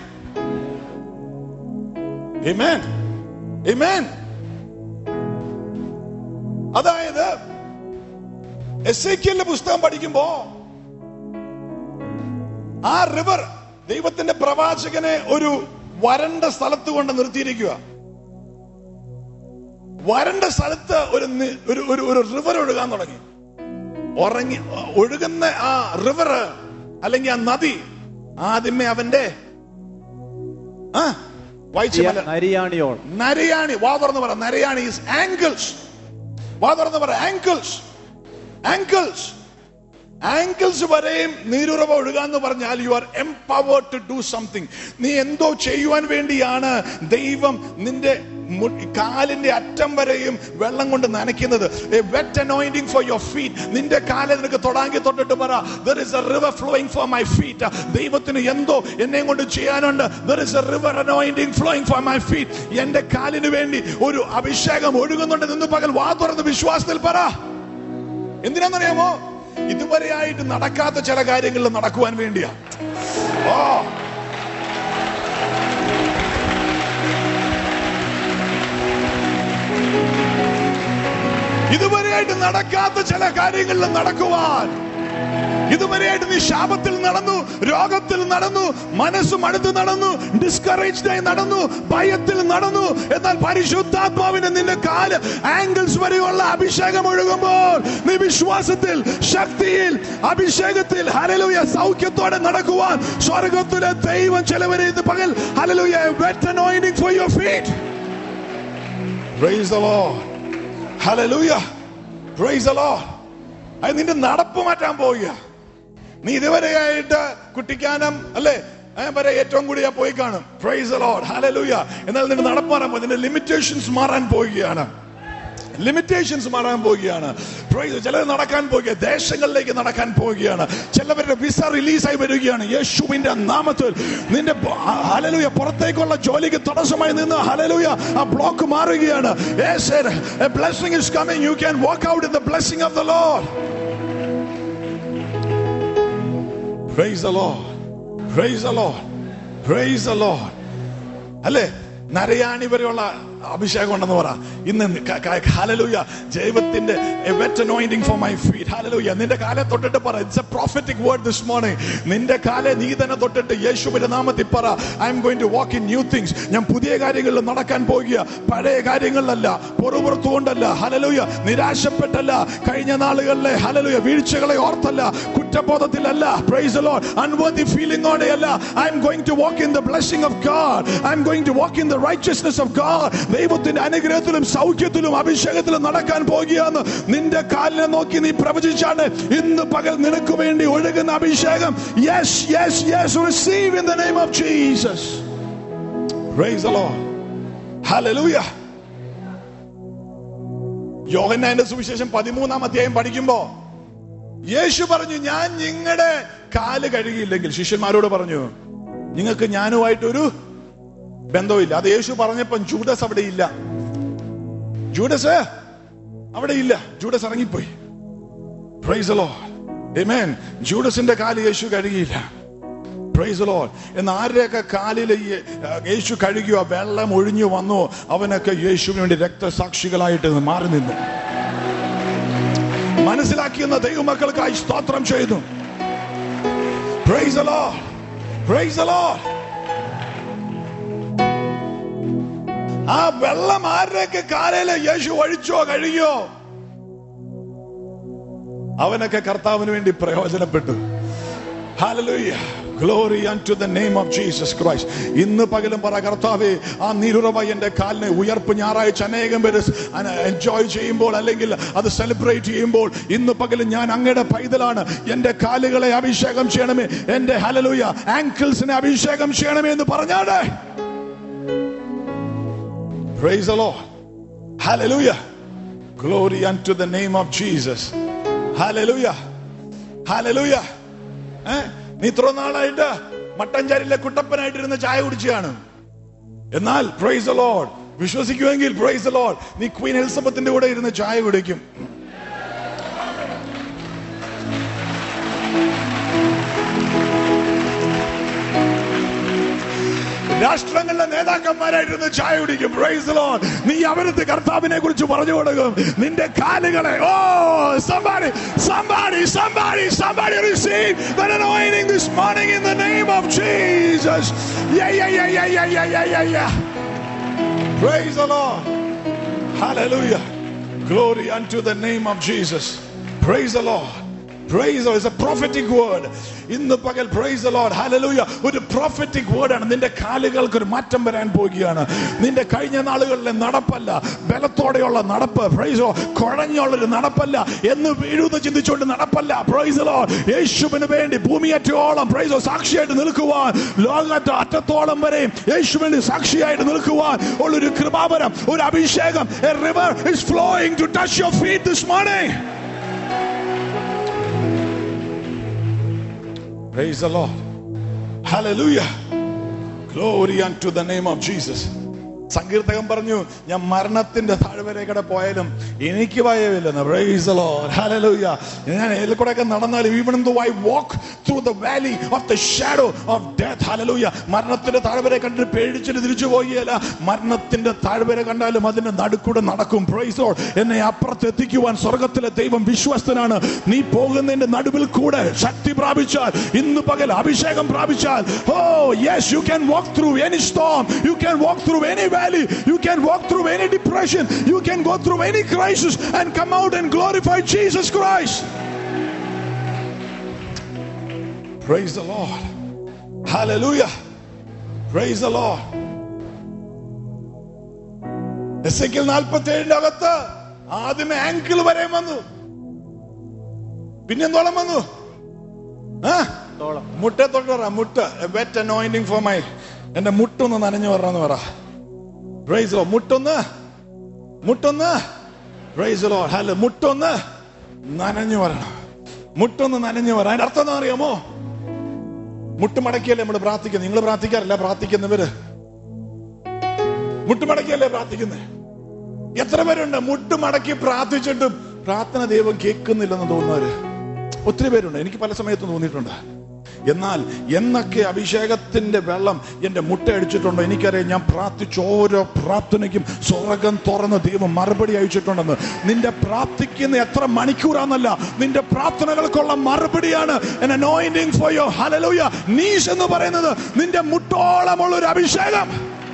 Amen. Amen. അതായത് എസ് എ പുസ്തകം പഠിക്കുമ്പോ ആ റിവർ ദൈവത്തിന്റെ പ്രവാചകനെ ഒരു വരണ്ട സ്ഥലത്ത് കൊണ്ട് നിർത്തിയിരിക്കുക വരണ്ട സ്ഥലത്ത് ഒരു നി- ഒരു ഒരു ഒരു റിവർ ഒഴുകാൻ തുടങ്ങി ഉറങ്ങി ഒഴുകുന്ന ആ റിവർ അല്ലെങ്കിൽ ആ നദി ആദ്യമേ അവന്റെ ആ വായിച്ചു നരിയാണിയോൾ നരയാണി വാ തുറന്ന് പറ നരയാണി is ankles വാ തുറന്ന് പറ ankles ankles ആങ്കിൾസ് വരെയും നീരുറവ ഒഴുകാന്ന് പറഞ്ഞാൽ you are empowered to do something നീ എന്തോ ചെയ്യുവാൻ വേണ്ടിയാണ് ദൈവം നിന്റെ മു- കാലിന്റെ അറ്റം വരെയും വെള്ളം കൊണ്ട് നനയ്ക്കുന്നത് wet anointing for your feet നിന്റെ കാലെ നിനക്ക് തൊടാങ്കി തൊട്ടിട്ട് പറ there is a river flowing for my feet ദൈവത്തിന് എന്തോ എന്നെ കൊണ്ട് ചെയ്യാനുണ്ട് there is a river anointing flowing for my feet എന്റെ കാലിന് വേണ്ടി ഒരു അഭിഷേകം ഒഴുകുന്നുണ്ട് നിന്ന് പകൽ വാ തുറന്ന് വിശ്വാസത്തിൽ പറ എന്തിനാണെന്നറിയാമോ ഇതുവരെയായിട്ട് നടക്കാത്ത ചില കാര്യങ്ങളിൽ നടക്കുവാൻ വേണ്ടിയാ ഓ ഇതുവരെയായിട്ട് നടക്കാത്ത ചില കാര്യങ്ങളിൽ നടക്കുവാൻ ഇതുവരെയായിട്ട് നീ ശാപത്തിൽ നടന്നു രോഗത്തിൽ നടന്നു മനസ്സും അടുത്ത് നടന്നു ഡിസ്കറേജ്ഡ് ആയി നടന്നു ഭയത്തിൽ നടന്നു എന്നാൽ പരിശുദ്ധാത്മാവിന് നിന്റെ കാല് ആംഗിൾസ് വരെയുള്ള അഭിഷേകം ഒഴുകുമ്പോൾ നീ വിശ്വാസത്തിൽ ശക്തിയിൽ അഭിഷേകത്തിൽ ഹലലുയ സൗഖ്യത്തോടെ നടക്കുവാൻ സ്വർഗത്തിലെ ദൈവം ചിലവരെ ഇന്ന് പകൽ hallelujah wet anointing for your feet praise the lord hallelujah praise the lord അത് നിന്റെ നടപ്പ് മാറ്റാൻ പോവുക നീ ഇതുവരെയായിട്ട് കുട്ടിക്കാനം അല്ലേ ഏ, വരെ ഏറ്റവും കൂടിയാ പോയി കാണും പ്രൈസ് ലോഡ് ഹല്ലേലൂയ എന്നാൽ നിന്റെ നടപ്പ് മാറാൻ പോയി നിന്റെ ലിമിറ്റേഷൻസ് മാറാൻ പോവുകയാണ് ലിമിറ്റേഷൻസ് മാറാൻ പോവുകയാണ് Praise. ചിലർ നടക്കാൻ പോവുക ദേശങ്ങളിലേക്ക് നടക്കാൻ പോവുകയാണ് ചിലവരുടെ വിസ റിലീസായി വരികയാണ് യേശുവിന്റെ നാമത്തിൽ നിന്റെ ഹലലുയ പുറത്തേക്കുള്ള ജോലിക്ക് തടസ്സമായി നിന്ന് ഹലലുയ ആ ബ്ലോക്ക് മാറുകയാണ് Yes, sir. A blessing is coming. You can walk out in the blessing of the Lord. Praise the Lord. Praise the Lord. Praise the Lord. അല്ലേ നരയാണി വരെയുള്ള അഭിഷേകം ഉണ്ടെന്ന് പറ ഇന്ന് ഹലലൂയ ദൈവത്തിന്റെ anointing for my feet ഹലലൂയ നിന്റെ കാലെ തൊട്ടിട്ട് പറ it's a prophetic word this morning നിന്റെ കാലെ നീ തന്നെ തൊട്ടിട്ട് യേശുവിന്റെ നാമത്തിൽ പറ I'm going to walk in new things ഞാൻ പുതിയ കാര്യങ്ങളിൽ നടക്കാൻ പോകുക പഴയ കാര്യങ്ങളിലല്ല പൊറുപുറത്തു കൊണ്ടല്ല ഹലലൂയ നിരാശപ്പെട്ടല്ല കഴിഞ്ഞ നാളുകളിലെ ഹലലൂയ വീഴ്ചകളെ ഓർത്തല്ല കുറ്റബോധത്തിലല്ല പ്രൈസ് ലോഡ് അൺവർത്തി ഫീലിംഗോടെയല്ല I'm going to walk in the blessing of God I'm going to walk in the righteousness of God ദൈവത്തിന്റെ അനുഗ്രഹത്തിലും സൗഖ്യത്തിലും അഭിഷേകത്തിലും നടക്കാൻ പോകുകയെന്ന് നിന്റെ കാലിനെ നോക്കി നീ പ്രവചിച്ചാണ് ഇന്ന് പകൽ നിനക്ക് വേണ്ടി ഒഴുകുന്ന അഭിഷേകം yes yes yes receive in the name of Jesus praise the Lord hallelujah യോഹന്നാന്റെ സുവിശേഷം പതിമൂന്നാം അധ്യായം പഠിക്കുമ്പോ യേശു പറഞ്ഞു ഞാൻ നിങ്ങളുടെ കാല് കഴുകിയില്ലെങ്കിൽ ശിഷ്യന്മാരോട് പറഞ്ഞു നിങ്ങൾക്ക് ഞാനുമായിട്ടൊരു ബന്ധവുമില്ല അത് യേശു പറഞ്ഞപ്പം ജൂഡസ് അവിടെ ഇല്ല ജൂഡസ് അവിടെ ഇല്ല ജൂഡസ് ഇറങ്ങിപ്പോയി പ്രൈസ് ലോ Amen. ജൂഡസിന്റെ കാല് യേശു കഴുകിയില്ല പ്രൈസ് ലോ എന്ന് ആരുടെയൊക്കെ കാലിൽ ഈ, ആ, യേശു കഴുകിയോ വെള്ളം ഒഴിഞ്ഞു വന്നു അവനൊക്കെ യേശുവിന് വേണ്ടി രക്തസാക്ഷികളായിട്ട് മാറി നിന്നു മനസ്സിലാക്കിയെന്ന ദൈവമക്കൾക്കായി സ്തോത്രം ചെയ്തു Praise the Lord. Praise the Lord. ആ വെള്ളം ആരുടെയൊക്കെ കാലയില് യേശു ഒഴിച്ചോ കഴുകിയോ അവനൊക്കെ കർത്താവിന് വേണ്ടി പ്രയോജനപ്പെട്ടു Hallelujah. Glory unto the name of Jesus Christ. ഇന്ന് പകലും പറ കർത്താവേ ആ നീരുറവ എന്റെ കാലിനെ ഉയർപ്പ് ഞായറാഴ്ച അനേകം പേര് എൻജോയ് ചെയ്യുമ്പോൾ അല്ലെങ്കിൽ അത് സെലിബ്രേറ്റ് ചെയ്യുമ്പോൾ ഇന്ന് പകലും ഞാൻ അങ്ങയുടെ പൈതലാണ് എന്റെ കാലുകളെ അഭിഷേകം ചെയ്യണമേ എന്റെ ഹലലൂയ ആങ്കിൾസിനെ അഭിഷേകം ചെയ്യണമേ എന്ന് പറഞ്ഞാണ് Praise the Lord. Hallelujah. Glory unto the name of Jesus. Hallelujah. Hallelujah. ഏ? നീ ഇത്ര നാളായിട്ട് മട്ടഞ്ചാരിലെ കുട്ടപ്പനായിട്ടിരുന്ന ചായ കുടിച്ചാണ് എന്നാൽ പ്രൈസ് ലോഡ് വിശ്വസിക്കുമെങ്കിൽ പ്രൈസ് ലോഡ് നീ ക്വീൻ എലിസബത്തിന്റെ കൂടെ ഇരുന്ന് ചായ കുടിക്കും രാഷ്ട്രങ്ങളിലെ നേതാക്കന്മാരായിട്ടിരുന്ന് ചായ കുടിക്കും പ്രൈസ് ലോഡ് നീ അവരത്ത് കർത്താവിനെ കുറിച്ച് പറഞ്ഞു കൊടുക്കും നിന്റെ കാലുകളെ ഓ somebody somebody somebody somebody receive the anointing this morning in the name of Jesus yeah yeah yeah yeah yeah yeah yeah yeah yeah praise the Lord hallelujah glory unto the name of Jesus praise the Lord Praise the Lord. It's a prophetic word. ഇന്ന് പകൽ price Lord ഹലലൂയ ഒരു prophetic word ആണ് നിന്റെ കാലുകൾക്ക് ഒരു മാറ്റം വരാൻ പോവുകയാണ് നിന്റെ കഴിഞ്ഞ നാളുകളിലെ നടപ്പല്ല ബലത്തോടെയുള്ള നടപ്പ് പ്രൈസോ കുഴഞ്ഞുള്ളൊരു നടപ്പല്ല എന്ന് വീഴുന്ന ചിന്തിച്ചുകൊണ്ട് നടപ്പല്ല പ്രൈസ് ലോ യേശുവിന് വേണ്ടി ഭൂമിയറ്റോളം പ്രൈസോ സാക്ഷിയായിട്ട് നിൽക്കുവാൻ ലോകത്തെ അറ്റത്തോളം വരെ യേശുവിന് സാക്ഷിയായിട്ട് നിൽക്കുവാൻ ഉള്ളൊരു കൃപാവരം ഒരു അഭിഷേകം a river is flowing to touch your feet this morning Praise the Lord. Hallelujah. Glory unto the name of Jesus. സങ്കീർത്തകൻ പറഞ്ഞു ഞാൻ മരണത്തിന്റെ താഴ്വരേക്കടെ പോയാലും എനിക്ക് ഭയമില്ലെന്ന് Praise the Lord. Hallelujah. ഞാൻ ഏതിൽ കൂടെയൊക്കെ നടന്നാലും even though I walk through the valley of the shadow of death Hallelujah. മരണത്തിന്റെ താഴ്വര കണ്ടിട്ട് പേടിച്ചിട്ട് തിരിച്ചു പോവുകയല്ല മരണത്തിന്റെ താഴ്വര കണ്ടാലും അതിന്റെ നടുക്കൂടെ നടക്കും Praise the Lord. എന്നെ അപ്പുറത്ത് എത്തിക്കുവാൻ സ്വർഗത്തിലെ ദൈവം വിശ്വസ്തനാണ് നീ പോകുന്നതിന്റെ നടുവിൽ കൂടെ ശക്തി പ്രാപിച്ചാൽ ഇന്ന് പകൽ അഭിഷേകം പ്രാപിച്ചാൽ oh yes you can walk through any storm you can walk through any valley you can walk through any depression you can go through any crisis and come out and glorify Jesus Christ Praise the Lord. Hallelujah. Praise the Lord. എസ്എക്കിൽ നാൽപ്പത്തി ഏഴിന്റെ അകത്ത് ആദ്യമേ angle വരെ വന്നു പിന്നെന്തോളം വന്നു ആ തോളം മുട്ടെ തൊട്ട് പറ മുട്ട വെറ്റ് അനോയിന്റിങ് ഫോർ മൈ എന്റെ മുട്ടൊന്ന് നനഞ്ഞു വരണമെന്ന് പറ പ്രൈസ് ലോ മുട്ടൊന്ന് മുട്ടൊന്ന് പ്രൈസ് ലോ ഹലോ മുട്ടൊന്ന് നനഞ്ഞു വരണം മുട്ടൊന്ന് നനഞ്ഞു വരാൻ അതിന്റെ അർത്ഥം എന്താ അറിയാമോ മുട്ടുമടക്കിയല്ലേ നമ്മൾ പ്രാർത്ഥിക്കുന്നത് നിങ്ങൾ പ്രാർത്ഥിക്കാറില്ല പ്രാർത്ഥിക്കുന്നവര് മുട്ടുമടക്കിയല്ലേ പ്രാർത്ഥിക്കുന്നത് എത്ര പേരുണ്ട് മുട്ടുമടക്കി പ്രാർത്ഥിച്ചിട്ടും പ്രാർത്ഥന ദൈവം കേൾക്കുന്നില്ലെന്ന് തോന്നുന്നവര് ഒത്തിരി പേരുണ്ട് എനിക്ക് പല സമയത്തും തോന്നിയിട്ടുണ്ട് എന്നാൽ എന്നൊക്കെ അഭിഷേകത്തിന്റെ വെള്ളം എന്റെ മുട്ട അടിച്ചിട്ടുണ്ടോ എനിക്കറിയാം ഞാൻ പ്രാർത്ഥിച്ച ഓരോ പ്രാർത്ഥനയ്ക്കും സ്വർഗം തുറന്ന് ദൈവം മറുപടി അയച്ചിട്ടുണ്ടെന്ന് നിന്റെ പ്രാർത്ഥിക്കുന്ന എത്ര മണിക്കൂറാന്നല്ല നിന്റെ പ്രാർത്ഥനകൾക്കുള്ള മറുപടിയാണ് anointing for your hallelujah knees എന്ന് പറയുന്നത് നിന്റെ മുട്ടോളമുള്ള ഒരു അഭിഷേകം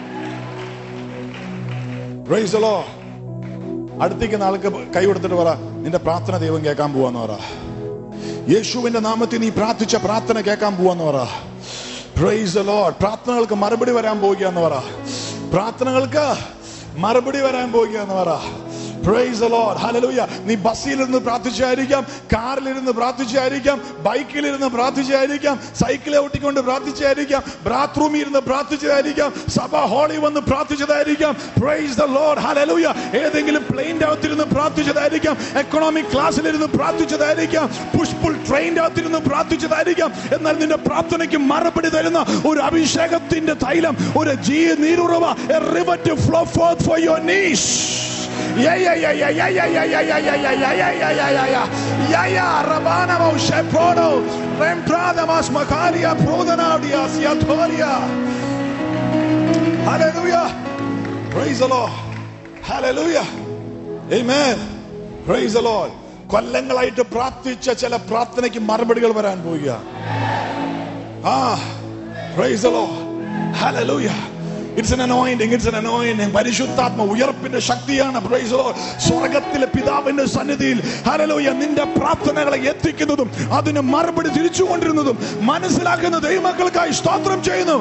Praise the Lord. അടുത്തേക്ക് ആൾക്ക് കൈ കൊടുത്തിട്ട് പറ നിന്റെ പ്രാർത്ഥന ദൈവം കേൾക്കാൻ പോവാന്ന് പറ യേശുവിന്റെ നാമത്തിൽ നീ പ്രാർത്ഥിച്ച പ്രാർത്ഥന കേൾക്കാൻ പോവാന്ന് പറ പ്രൈസ് the Lord. പ്രാർത്ഥനകൾക്ക് മറുപടി വരാൻ പോവുകയെന്ന് പറ പ്രാർത്ഥനകൾക്ക് മറുപടി വരാൻ പോവുകയെന്ന് പറ പ്രൈസ് ദി ലോർഡ് ഹല്ലേലൂയ നീ ബസ്സിലിരുന്ന് പ്രാർത്ഥിച്ചായിരിക്കാം കാറിലിരുന്ന് പ്രാർത്ഥിച്ചായിരിക്കാം ബൈക്കിലിരുന്ന് പ്രാർത്ഥിച്ചായിരിക്കാം സൈക്കിൾ ഓട്ടിക്കൊണ്ട് പ്രാർത്ഥിച്ചായിരിക്കാം ബാത്റൂമിൽ ഇരുന്ന് പ്രാർത്ഥിച്ചതായിരിക്കാം സഭ ഹോളി വന്ന് പ്രാർത്ഥിച്ചതായിരിക്കാം പ്രൈസ് ദ ലോർഡ് ഹല്ലേലൂയ ഏതെങ്കിലും പ്ലെയിൻ്റെ അകത്തിരുന്ന് പ്രാർത്ഥിച്ചതായിരിക്കാം എക്കണോമിക് ക്ലാസ്സിലിരുന്ന് പ്രാർത്ഥിച്ചതായിരിക്കാം പുഷ്പുൾ ട്രെയിൻ്റെ അകത്തിരുന്ന് പ്രാർത്ഥിച്ചതായിരിക്കാം എന്നാൽ നിന്റെ പ്രാർത്ഥനയ്ക്ക് മറുപടി തരുന്ന ഒരു അഭിഷേകത്തിന്റെ തൈലം ഒരു ജീ നീരുറവ a river to flow forth for your niche Yeah, yeah, yeah, yeah, yeah, yeah, yeah, yeah, yeah, yeah, yeah, yeah, yeah, yeah, yeah, yeah. Yeah, yeah, Rabanamo, Sheprodo, Rempradamas, Makaria, Prodanaudias, Yatoria. Hallelujah. Praise the Lord. Hallelujah. Amen. Praise the Lord. കൊല്ലങ്ങളായിട്ട് പ്രാർത്ഥിച്ച ചില പ്രാർത്ഥനയ്ക്ക് മറുപടികൾ വരാൻ പോവുക ആ praise the Lord. Hallelujah. It's an anointing, it's an anointing. പരിശുദ്ധാത്മ ഉയർപ്പിന്റെ ശക്തിയാണ് price the Lord. സ്വർഗത്തിലെ പിതാവിന്റെ സന്നിധിയിൽ ഹല്ലേലൂയ നിന്റെ പ്രാർത്ഥനകളെ എത്തിക്കുന്നതും അതിന് മറുപടി തിരിച്ചു കൊണ്ടിരുന്നതും മനസ്സിലാക്കുന്ന ദൈവമക്കൾക്കായി സ്തോത്രം ചെയ്യുന്നു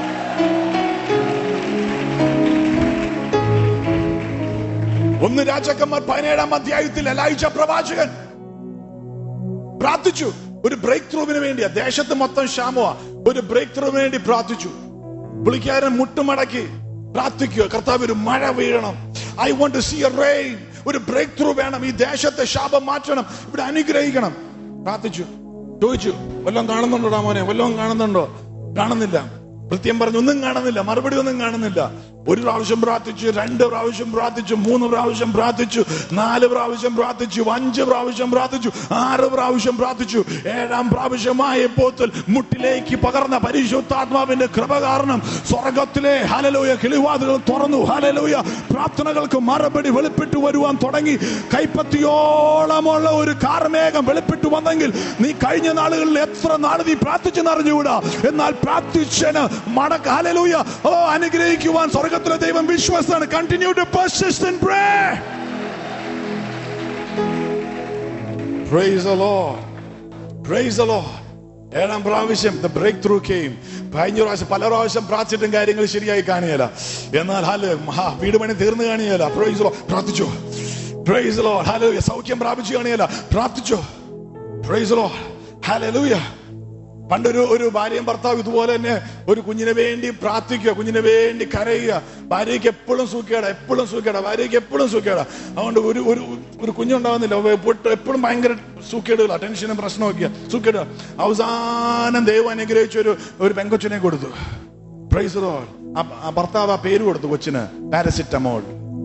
ഒന്ന് രാജാക്കന്മാർ പതിനേഴാം അധ്യായത്തിൽ എലൈജ പ്രവാചകൻ പ്രാർത്ഥിച്ചു ഒരു ബ്രേക്ക് ത്രൂവിന് വേണ്ടിയാ ദേശത്ത് മൊത്തം ക്ഷാമമാ ഒരു ബ്രേക്ക് ത്രൂവിന് വേണ്ടി പ്രാർത്ഥിച്ചു പുള്ളിക്കാരൻ മുട്ടുമടക്കി പ്രാർത്ഥിക്കുക കർത്താവ് ഒരു മഴ വീഴണം I want to see a rain ഒരു ബ്രേക്ക് ത്രൂ വേണം ഈ ദേശത്തെ ശാപം മാറ്റണം ഇവിടെ അനുഗ്രഹിക്കണം പ്രാർത്ഥിച്ചു ചോദിച്ചു വല്ലതും കാണുന്നുണ്ടോ മോനെ വല്ലതും കാണുന്നുണ്ടോ കാണുന്നില്ല കൃത്യം പറഞ്ഞു ഒന്നും കാണുന്നില്ല മറുപടി ഒന്നും കാണുന്നില്ല ഒരു പ്രാവശ്യം പ്രാർത്ഥിച്ചു രണ്ട് പ്രാവശ്യം പ്രാർത്ഥിച്ചു മൂന്ന് പ്രാവശ്യം പ്രാർത്ഥിച്ചു നാല് പ്രാവശ്യം പ്രാർത്ഥിച്ചു അഞ്ച് പ്രാവശ്യം പ്രാർത്ഥിച്ചു ആറ് പ്രാവശ്യം പ്രാർത്ഥിച്ചു ഏഴാം പ്രാവശ്യമായപ്പോൾ മുട്ടിലേക്ക് പകർന്ന പരിശുദ്ധാത്മാവിന്റെ കൃപ കാരണം സ്വർഗത്തിലെ ഹലലൂയ കിളിവാതുകൾ തുറന്നു ഹലലൂയ പ്രാർത്ഥനകൾക്ക് മറുപടി വെളിപ്പെട്ടു വരുവാൻ തുടങ്ങി കൈപ്പത്തിയോളമുള്ള ഒരു കാർമേഘം വെളിപ്പെട്ടു വന്നെങ്കിൽ നീ കഴിഞ്ഞ നാളുകളിൽ എത്ര നാൾ നീ പ്രാർത്ഥിച്ചെന്ന് അറിഞ്ഞുകൂടാ എന്നാൽ പ്രാർത്ഥിച്ചന് മടക്ക ഹലലൂയ ഓ അനുഗ്രഹിക്കുവാൻ സ്വർഗത്തിലെ ദൈവം വിശ്വാസാണ് continue to persist in pray Praise the Lord. Praise the Lord. ഏഴാം പ്രാവശ്യം ദ ബ്രേക്ക് ത്രൂ കെയിം കഴിഞ്ഞ പ്രാവശ്യം പല പ്രാവശ്യം പ്രാർത്ഥിച്ചിട്ടും കാര്യങ്ങൾ ശരിയായി കാണിയല്ല എന്നാൽ ഹാല് മഹാ വീട് പണി തീർന്നു കാണിയല്ല പ്രൈസ് ലോ പ്രാർത്ഥിച്ചോ പ്രൈസ് ലോ ഹാല് സൗഖ്യം പ്രാപിച്ചു കാണിയല്ല പ്രാർത്ഥിച്ചോ പ്രൈസ് ലോ ഹാലൂയ പണ്ടൊരു ഒരു ഭാര്യയും ഭർത്താവ് ഇതുപോലെ തന്നെ ഒരു കുഞ്ഞിനെ വേണ്ടി പ്രാർത്ഥിക്കുക കുഞ്ഞിനെ വേണ്ടി കരയുക ഭാര്യയ്ക്ക് എപ്പോഴും സൂക്കേട എപ്പോഴും സൂക്കേട ഭാര്യയ്ക്ക് എപ്പോഴും സൂക്കേട അതുകൊണ്ട് ഒരു ഒരു ഒരു കുഞ്ഞുണ്ടാവുന്നില്ല എപ്പോഴും ഭയങ്കര സൂക്കേടുകളാ ടെൻഷനും പ്രശ്നമൊക്കെയാ സൂക്കേട് അവസാനം ദൈവം അനുഗ്രഹിച്ച ഒരു ഒരു പെങ്കൊച്ചിനെ കൊടുത്തു പ്രൈസ് ലോർഡ്. ആ ആ ഭർത്താവ് ആ പേര് കൊടുത്തു കൊച്ചിന് പാരസിറ്റമോൾ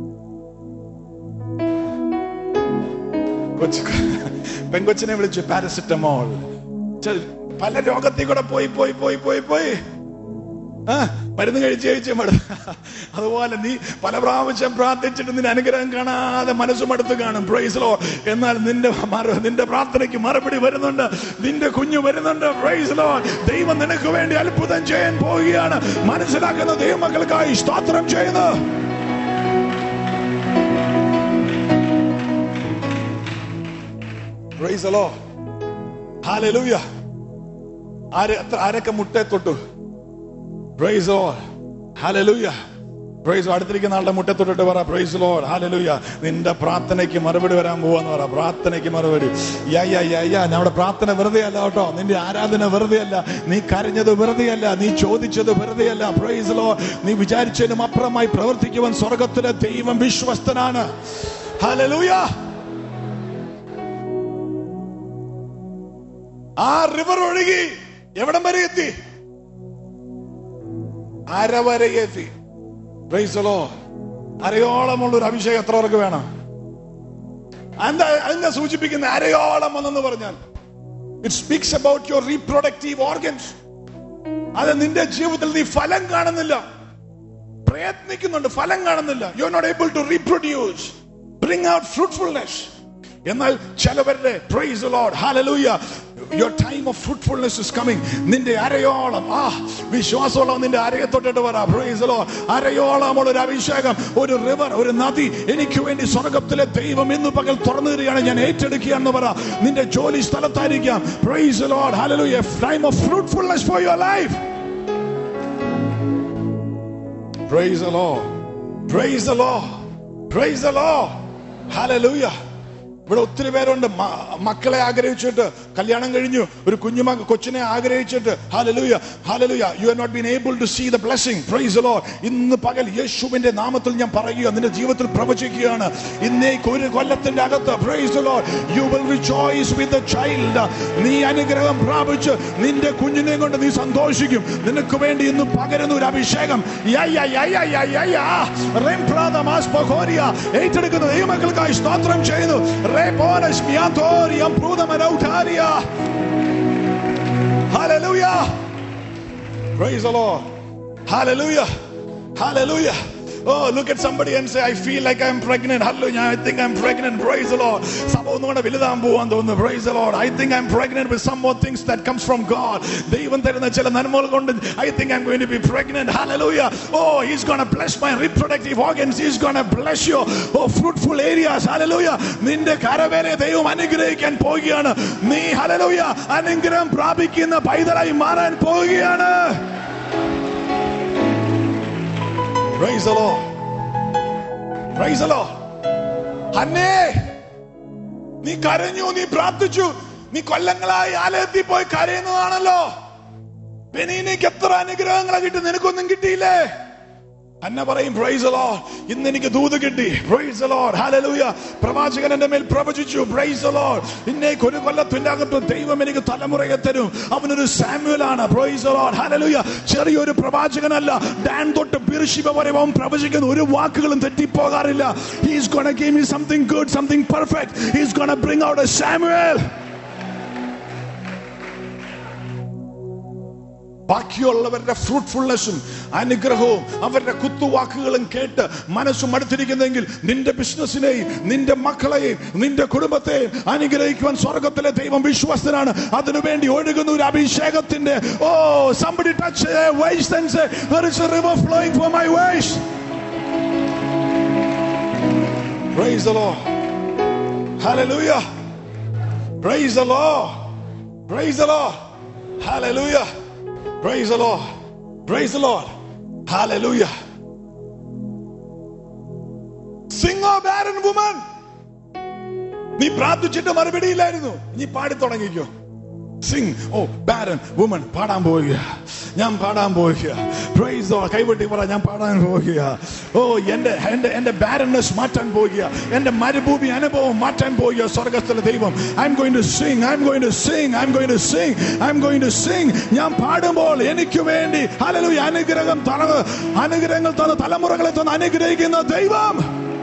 കൊച്ചു പെങ്കൊച്ചിനെ വിളിച്ചു പാരസിറ്റമോൾ ചെ- പല രോഗത്തിൽ കൂടെ പോയി പോയി പോയി പോയി പോയി ആ മരുന്ന് കഴിച്ച് കഴിച്ച് മടു അതുപോലെ നീ പല പ്രാവശ്യം പ്രാർത്ഥിച്ചിട്ട് നിന്റെ അനുഗ്രഹം കാണാതെ മനസ്സും അടുത്ത് കാണും പ്രൈസിലോ എന്നാൽ നിന്റെ മറു- നിന്റെ പ്രാർത്ഥനയ്ക്ക് മറുപടി വരുന്നുണ്ട് നിന്റെ കുഞ്ഞു വരുന്നുണ്ട് പ്രൈസിലോ ദൈവം നിനക്ക് വേണ്ടി അത്ഭുതം ചെയ്യാൻ പോവുകയാണ് മനസ്സിലാക്കുന്ന ദൈവമക്കൾക്കായി സ്തോത്രം ചെയ്യുന്നു Praise the Lord. Hallelujah. ആര് എത്ര ആരൊക്കെ മുട്ടേ തൊട്ടു പ്രൈസ് ലോർഡ് ഹല്ലേലൂയ പ്രൈസ് അടുത്തിരിക്കുന്ന ആളുടെ മുട്ടേ തൊട്ടിട്ട് പറ പ്രൈസ് ലോർഡ് ഹല്ലേലൂയ നിന്റെ പ്രാർത്ഥനയ്ക്ക് മറുപടി വരാൻ പോവാന്ന് പറ പ്രാർത്ഥനയ്ക്ക് മറുപടി യാ യാ യാ യാ നമ്മുടെ പ്രാർത്ഥന വെറുതെ അല്ല കേട്ടോ നിന്റെ ആരാധന വെറുതെ അല്ല നീ കരഞ്ഞത് വെറുതെ അല്ല നീ ചോദിച്ചത് വെറുതെ അല്ല പ്രൈസ് ലോ നീ വിചാരിച്ചതിനും അപ്പുറമായി പ്രവർത്തിക്കുവാൻ സ്വർഗത്തിലെ ദൈവം വിശ്വസ്തനാണ് ഹല്ലേലൂയ ആ റിവർ ഒഴുകി എവിടം വരെ എത്തി അര വരെ എത്തി പ്രൈസലോ അരയോളമുള്ള ഒരു അഭിഷേകം എത്ര പേർക്ക് വേണം എന്താ എന്താ സൂചിപ്പിക്കുന്ന അരയോളം വന്നെന്ന് പറഞ്ഞാൽ it speaks about your reproductive organs അത് നിന്റെ ജീവിതത്തിൽ നീ ഫലം കാണുന്നില്ല പ്രയത്നിക്കുന്നുണ്ട് ഫലം കാണുന്നില്ല you are not able to reproduce bring out fruitfulness എന്നാൽ ചിലവരുടെ praise lord hallelujah your time of fruitfulness is coming നിന്റെ അരയോളം ആ വിശ്വാസമുള്ള നിന്റെ അരയെ തൊട്ടിട്ട് പറ പ്രൈസ് ലോർഡ് അരയോളമുള്ള ഒരു അഭിഷേകം ഒരു റിവർ ഒരു നദി എനിക്ക് വേണ്ടി സ്വർഗത്തിലെ ദൈവം ഇന്ന് പകൽ തുറന്നു തരികയാണ് ഞാൻ ഏറ്റെടുക്കുകയാണെന്ന് പറ നിന്റെ ജോലി സ്ഥലത്തായിരിക്കാം praise lord hallelujah time of fruitfulness for your life Praise the Lord. Praise the Lord. Praise the Lord. Hallelujah ഇവിടെ ഒത്തിരി പേരുണ്ട് മ- മക്കളെ ആഗ്രഹിച്ചിട്ട് കല്യാണം കഴിഞ്ഞു ഒരു കുഞ്ഞുമ കൊച്ചിനെ ആഗ്രഹിച്ചിട്ട് hallelujah hallelujah you are not been able to see the blessing praise lord ഇന്ന് പകൽ യേശുവിന്റെ നാമത്തിൽ ഞാൻ പറയുക നിന്റെ ജീവിതത്തിൽ പ്രവചിക്കുകയാണ് ഇന്നേക്ക് ഒരു കൊല്ലത്തിന്റെ അകത്ത് praise lord you will rejoice with the child നീ അനുഗ്രഹം പ്രാപിച്ച് നിന്റെ കുഞ്ഞിനെ കൊണ്ട് നീ സന്തോഷിക്കും നിനക്ക് വേണ്ടി ഇന്ന് പകരുന്ന ഒരു അഭിഷേകം യ, യ, യ, യ, യ, യ, യ. റെംപ്രാദമാസ് പഹോരിയ. ഏറ്റെടുക്കുന്ന ദൈവമക്കൾക്കായി സ്തോത്രം ചെയ്യുന്നു റേപോനസ് മിയാന്തോരിയം പ്രൂതമനൗധാരിയ. Hallelujah. Praise the Lord. Hallelujah. Hallelujah. Oh, look at somebody and say, I feel like I'm pregnant. Hallelujah. I think I'm pregnant. Praise the Lord. സഭ ഒന്നുകൂടെ വലുതാൻ പോവാൻ തോന്നുന്നു. Praise the Lord. I think I'm pregnant with some more things that comes from God. ദൈവം തരുന്ന ചില നന്മകൾ കൊണ്ട് I think I'm going to be pregnant. Hallelujah. Oh, he's going to bless my reproductive organs. He's going to bless your oh, fruitful areas. Hallelujah. നിന്റെ കരവേരെ ദൈവം അനുഗ്രഹിക്കാൻ പോവുകയാണ്. നീ hallelujah അനുഗ്രഹം പ്രാപിക്കുന്ന പൈതലായി മാറാൻ പോവുകയാണ്. Praise the Lord. Praise the Lord. അന്നേ നീ കരഞ്ഞു നീ പ്രാർത്ഥിച്ചു നീ കൊല്ലങ്ങളായി ആലയത്തിൽ പോയി കരയുന്നതാണല്ലോ പെനീനയ്ക്ക് എത്ര അനുഗ്രഹങ്ങളെ കിട്ടി നിനക്കൊന്നും കിട്ടിയില്ലേ അന്ന പറയും പ്രൈസ് ലോഡ് ഇന്ന് എനിക്ക് ദൂത് കിട്ടി പ്രൈസ് ലോഡ് ഹാലലൂയ പ്രവാചകൻ എന്റെ മേൽ പ്രവചിച്ചു പ്രൈസ് ലോഡ് ഇന്നേക്ക് ഒരു കൊല്ലത്തിന്റെ അകത്ത് ദൈവം എനിക്ക് തലമുറയെ തരും അവനൊരു സാമ്യുവൽ ആണ് പ്രൈസ് ലോഡ് ഹാലലൂയ ചെറിയൊരു പ്രവാചകനല്ല ഡാൻ തൊട്ട് ബിർഷിബ വരെ അവൻ പ്രവചിക്കുന്ന ഒരു വാക്കുകളും തെറ്റിപ്പോകാറില്ല he's gonna give me something good something perfect he's gonna bring out a Samuel ബാക്കിയുള്ളവരുടെ ഫ്രൂട്ട്ഫുൾനെസ്സും അനുഗ്രഹവും അവരുടെ കുത്തുവാക്കുകളും കേട്ട് മനസ്സും അടുത്തിരിക്കുന്നെങ്കിൽ നിന്റെ ബിസിനസ്സിനെയും നിന്റെ മക്കളെയും നിന്റെ കുടുംബത്തെയും അനുഗ്രഹിക്കുവാൻ സ്വർഗത്തിലെ ദൈവം വിശ്വസ്തനാണ് അതിനുവേണ്ടി ഒഴുകുന്ന ഒരു അഭിഷേകത്തിന്റെ ഓ somebody touch their waist and say there is a river flowing for my waist praise the lord hallelujah praise the lord praise the lord hallelujah Praise the Lord. Praise the Lord. Hallelujah. Sing a barren woman. നീ പ്രാർത്ഥിച്ചിട്ട് മറുപടിയില്ലായിരുന്നു നീ പാടി തുടങ്ങിക്കോ സിംഗ് ഓ barren woman പാടാൻ പോവുക ഞാൻ പാടാൻ പോവുക പ്രൈസ് ദോൾ കൈവെട്ടി പറ ഞാൻ പാടാൻ പോവുക ഓ എന്റെ എന്റെ എന്റെ ബാരൻനെസ് മാറ്റാൻ പോവുക എന്റെ മരുഭൂമി അനുഭവം മാറ്റാൻ പോവുക സ്വർഗത്തിലെ ദൈവം I'm going to sing I'm going to sing I'm going to sing I'm going to sing ഞാൻ പാടുമ്പോൾ എനിക്ക് വേണ്ടി ഹല്ലേലൂയ അനുഗ്രഹം തല അനുഗ്രഹങ്ങൾ തന്ന തലമുറകളെ തന്ന് അനുഗ്രഹിക്കുന്ന ദൈവം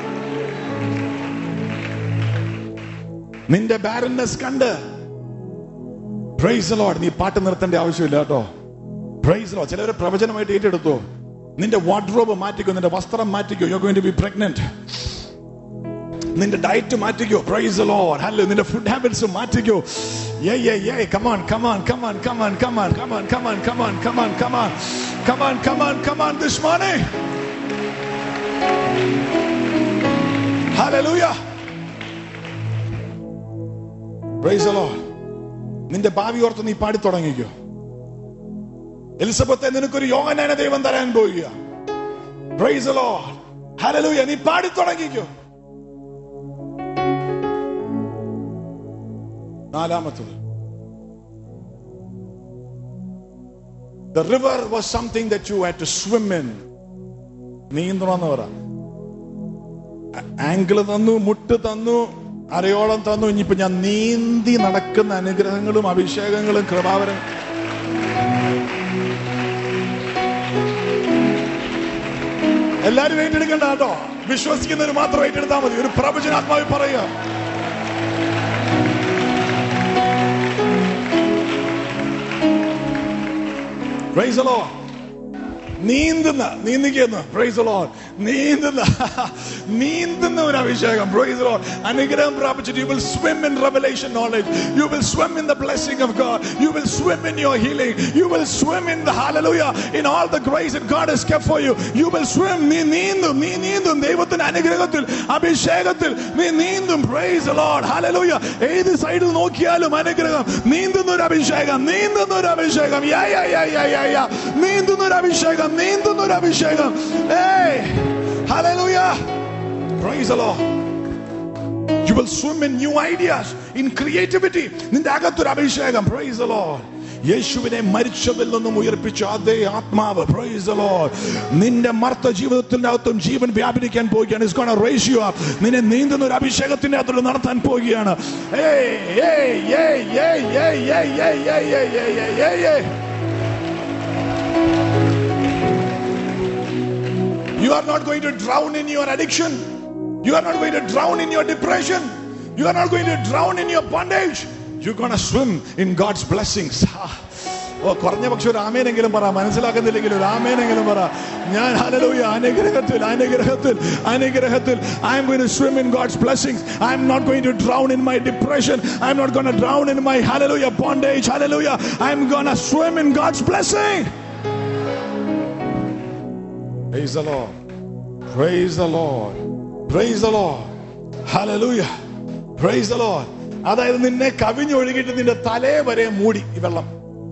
നിന്റെ ബാരൻനെസ് കണ്ട് പ്രൈസ് ലോഡ് നീ പാട്ട് നിർത്തേണ്ട ആവശ്യമില്ല കേട്ടോ പ്രൈസ് ലോ ചിലവരെ പ്രവചനമായിട്ട് ഏറ്റെടുത്തു നിന്റെ വാർഡ്രോബ് മാറ്റിക്കോ നിന്റെ വസ്ത്രം മാറ്റിക്കോ you going to be pregnant നിന്റെ ഡയറ്റ് മാറ്റിക്കോ പ്രൈസ് ലോഡ് ഹലോ നിന്റെ ഫുഡ് ഹാബിറ്റ്സ് മാറ്റിക്കോ Yeah, yeah, yeah. Come on, come on, come on, come on, come on, come on, come on, come on, come on, come on, come on, come on, come on this morning. Hallelujah. Praise the Lord. നിന്റെ ഭാവി ഓർത്ത് നീ പാടി തുടങ്ങിക്കോ എലിസബത്തെ നിനക്കൊരു യോഗനാന ദൈവം തരാൻ പോവുക Praise the Lord. Hallelujah. നീ പാടി തുടങ്ങിക്കോ നാലാമത്തത് The river was something that you had to swim in. നീന്തണമെന്ന് പറ ആംഗിള് തന്നു മുട്ട് തന്നു അരയോളം തന്നു ഇനിയിപ്പോ ഞാൻ നീന്തി നടക്കുന്ന അനുഗ്രഹങ്ങളും അഭിഷേകങ്ങളും കൃപാവരം എല്ലാരും ഏറ്റെടുക്കണ്ട കേട്ടോ വിശ്വസിക്കുന്നവർ മാത്രം ഏറ്റെടുത്താൽ മതി ഒരു പ്രവചനാത്മാവിൽ പറയുക Praise the Lord. നീന്തുന്ന നീന്തിക്കുന്നു പ്രൈസ് ലോഡ് നീന്തുന്ന നീന്തുന്ന ഒരു അഭിഷേകം പ്രൈസ് ലോഡ് അനുഗ്രഹം പ്രാപിച്ചിട്ട് you will swim in revelation knowledge you will swim in the blessing of God you will swim in your healing you will swim in the hallelujah in all the grace that God has kept for you you will swim നീ നീന്തും നീ നീന്തും ദൈവത്തിന്റെ അനുഗ്രഹത്തിൽ അഭിഷേകത്തിൽ നീ നീന്തും praise the Lord hallelujah ഏത് സൈഡിൽ നോക്കിയാലും അനുഗ്രഹം നീന്തുന്ന ഒരു അഭിഷേകം നീന്തുന്ന ഒരു അഭിഷേകം യാ യാ യാ യാ യാ യാ നീന്തുന്ന ഒരു അഭിഷേകം നീന്തുന്ന ഒരു അഭിഷേകം ഏയ് hallelujah praise the Lord You will swim in new ideas, in creativity. നിന്റെ അകത്തൊരു അഭിഷേകം പ്രൈസ് the Lord. യേശുവിനെ മരിച്ചതിൽ നിന്നും ഉയർപ്പിച്ച അതേ ആത്മാവ് പ്രൈസ് the Lord. നിന്റെ മർത്ത ജീവിതത്തിന്റെ അകത്തും ജീവൻ വ്യാപരിക്കാൻ പോവുകയാണ് is gonna raise you up നിന്നെ നീന്തുന്ന ഒരു അഭിഷേകത്തിന്റെ അകത്തോട് നടത്താൻ പോവുകയാണ് ഏയ് ഏയ് ഏയ് ഏയ് ഏയ് ഏയ് ഏയ് ഏയ് ഏയ് ഏയ് ഏയ് ഏയ് You are not going to drown in your addiction. You are not going to drown in your depression. You are not going to drown in your bondage. You're going to swim in God's blessings. Ah. ഓ കുറഞ്ഞ പക്ഷെ ഒരു ആമേനെങ്കിലും പറ മനസ്സിലാക്കുന്നില്ലെങ്കിൽ ഒരു ആമേനെങ്കിലും പറ ഞാൻ ഹലലൂയ അനുഗ്രഹത്തിൽ അനുഗ്രഹത്തിൽ അനുഗ്രഹത്തിൽ I'm going to swim in God's blessings I'm not going to drown in my depression I'm not going to drown in my hallelujah bondage hallelujah I'm going to swim in God's blessing Praise the Lord. Praise the Lord. Praise the Lord. Hallelujah. Praise the Lord. അതായത് നിന്നെ കവിഞ്ഞൊഴുകിയിട്ട് നിന്റെ തലേ വരെ മൂടി ഈ വെള്ളം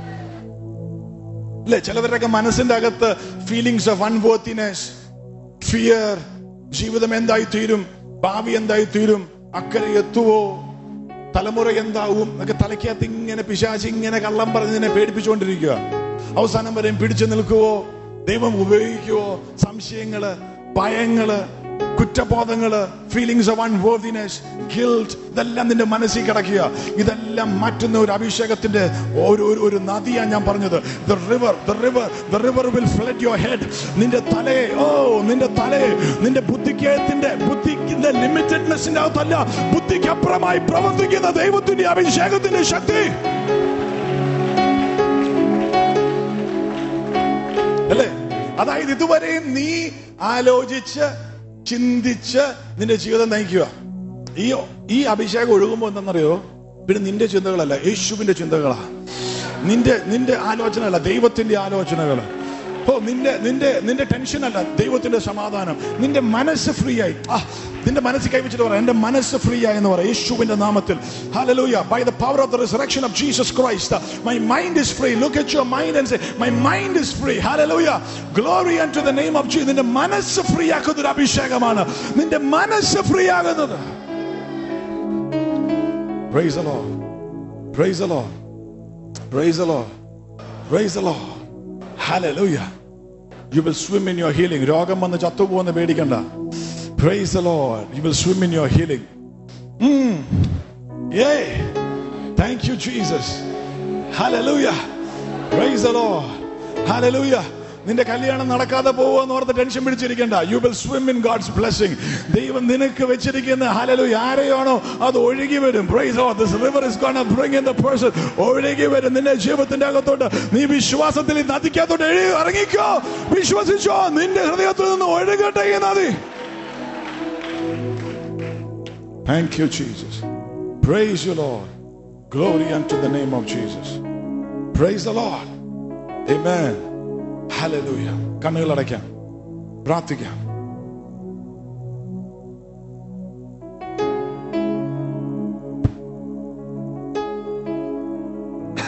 അല്ലെ ചിലവരുടെയൊക്കെ മനസ്സിന്റെ അകത്ത് ഫീലിങ്സ് ഓഫ് അൺവോത്തിനെസ് ഫിയർ ജീവിതം എന്തായി തീരും ഭാവി എന്തായി തീരും അക്കരെ എത്തുവോ തലമുറ എന്താവും എന്നൊക്കെ തലയ്ക്കകത്ത് ഇങ്ങനെ പിശാചി ഇങ്ങനെ കള്ളം പറഞ്ഞ് നിന്നെ പേടിപ്പിച്ചുകൊണ്ടിരിക്കുക അവസാനം വരെയും പിടിച്ചു നിൽക്കുവോ ദൈവം ഉപയോഗിക്കുവോ സംശയങ്ങള് ഭയങ്ങള് കുറ്റബോധങ്ങള് ഫീലിങ്സ് ഓഫ് അൺവർത്തിനെസ് ഗിൽറ്റ് ഇതെല്ലാം നിന്റെ മനസ്സിൽ കിടക്കുക ഇതെല്ലാം മാറ്റുന്ന ഒരു അഭിഷേകത്തിന്റെ ഒരു ഒരു ഒരു നദിയാണ് ഞാൻ പറഞ്ഞത് the river the river the river will flood your head നിന്റെ തലയെ ഓ നിന്റെ തലയെ നിന്റെ ബുദ്ധിക്കത്തിന്റെ ബുദ്ധിന്റെ ലിമിറ്റഡ്നെസിന്റെ അകത്തല്ല ബുദ്ധിക്ക് അപ്പുറമായി പ്രവർത്തിക്കുന്ന ദൈവത്തിന്റെ അഭിഷേകത്തിന്റെ ശക്തി അല്ലേ അതായത് ഇതുവരെയും നീ ആലോചിച്ച് ചിന്തിച്ച് നിന്റെ ജീവിതം നയിക്കുക ഈ ഈ അഭിഷേകം ഒഴുകുമ്പോ എന്തെന്നറിയോ പിന്നെ നിന്റെ ചിന്തകളല്ല യേശുവിന്റെ ചിന്തകളാ നിന്റെ നിന്റെ ആലോചനകളല്ല ദൈവത്തിന്റെ ആലോചനകൾ ഓ നിന്റെ നിന്റെ നിന്റെ ടെൻഷൻ അല്ല ദൈവത്തിന്റെ സമാധാനം നിന്റെ മനസ്സ് ഫ്രീ ആയി ആ നിന്റെ മനസ്സ് കൈവച്ചിട്ട് പറ എന്റെ മനസ്സ് ഫ്രീ ആയി എന്ന് പറ യേശുവിന്റെ നാമത്തിൽ hallelujah by the power of the resurrection of Jesus Christ my mind is free look at your mind and say my mind is free hallelujah glory to the name of Jesus നിന്റെ മനസ്സ് free ആക്കുന്ന ഒരു അഭിഷേകമാണ് നിന്റെ മനസ്സ് free ആകുന്നത് Praise the Lord. Praise the Lord. Praise the Lord. Praise the Lord. Hallelujah. You will swim in your healing. രോഗം വന്ന് ചത്തുപോകുന്ന പേടിക്കണ്ട Praise the Lord. You will swim in your healing. Mm. Yay. Thank you, Jesus. Hallelujah. Praise the Lord. Hallelujah. നിന്റെ കല്യാണം നടക്കാതെ പോവുമെന്ന് ഓർത്ത് tension പിടിച്ചിരിക്കണ്ട you will swim in God's blessing ദൈവം നിനക്ക് വെച്ചിരിക്കുന്ന ഹലലു ആരെയാണോ അത് ഒഴുകി വരും praise oh this river is gonna bring in the person ഒഴുകി വരും നിന്റെ ജീവിതത്തിന്റെ അകത്തോട്ട് നീ വിശ്വാസത്തിൽ ഈ നദിക്കകത്തോട്ട് എഴി ഇറങ്ങിക്കോ വിശ്വസിച്ചോ നിന്റെ ഹൃദയത്തിൽ നിന്ന് ഒഴുകട്ടെ ഈ നദി Thank you, Jesus. Praise you, Lord. Glory unto the name of Jesus. Praise the Lord. Amen. Hallelujah. കണ്ണുകൾ അടയ്ക്കാം പ്രാർത്ഥിക്കാം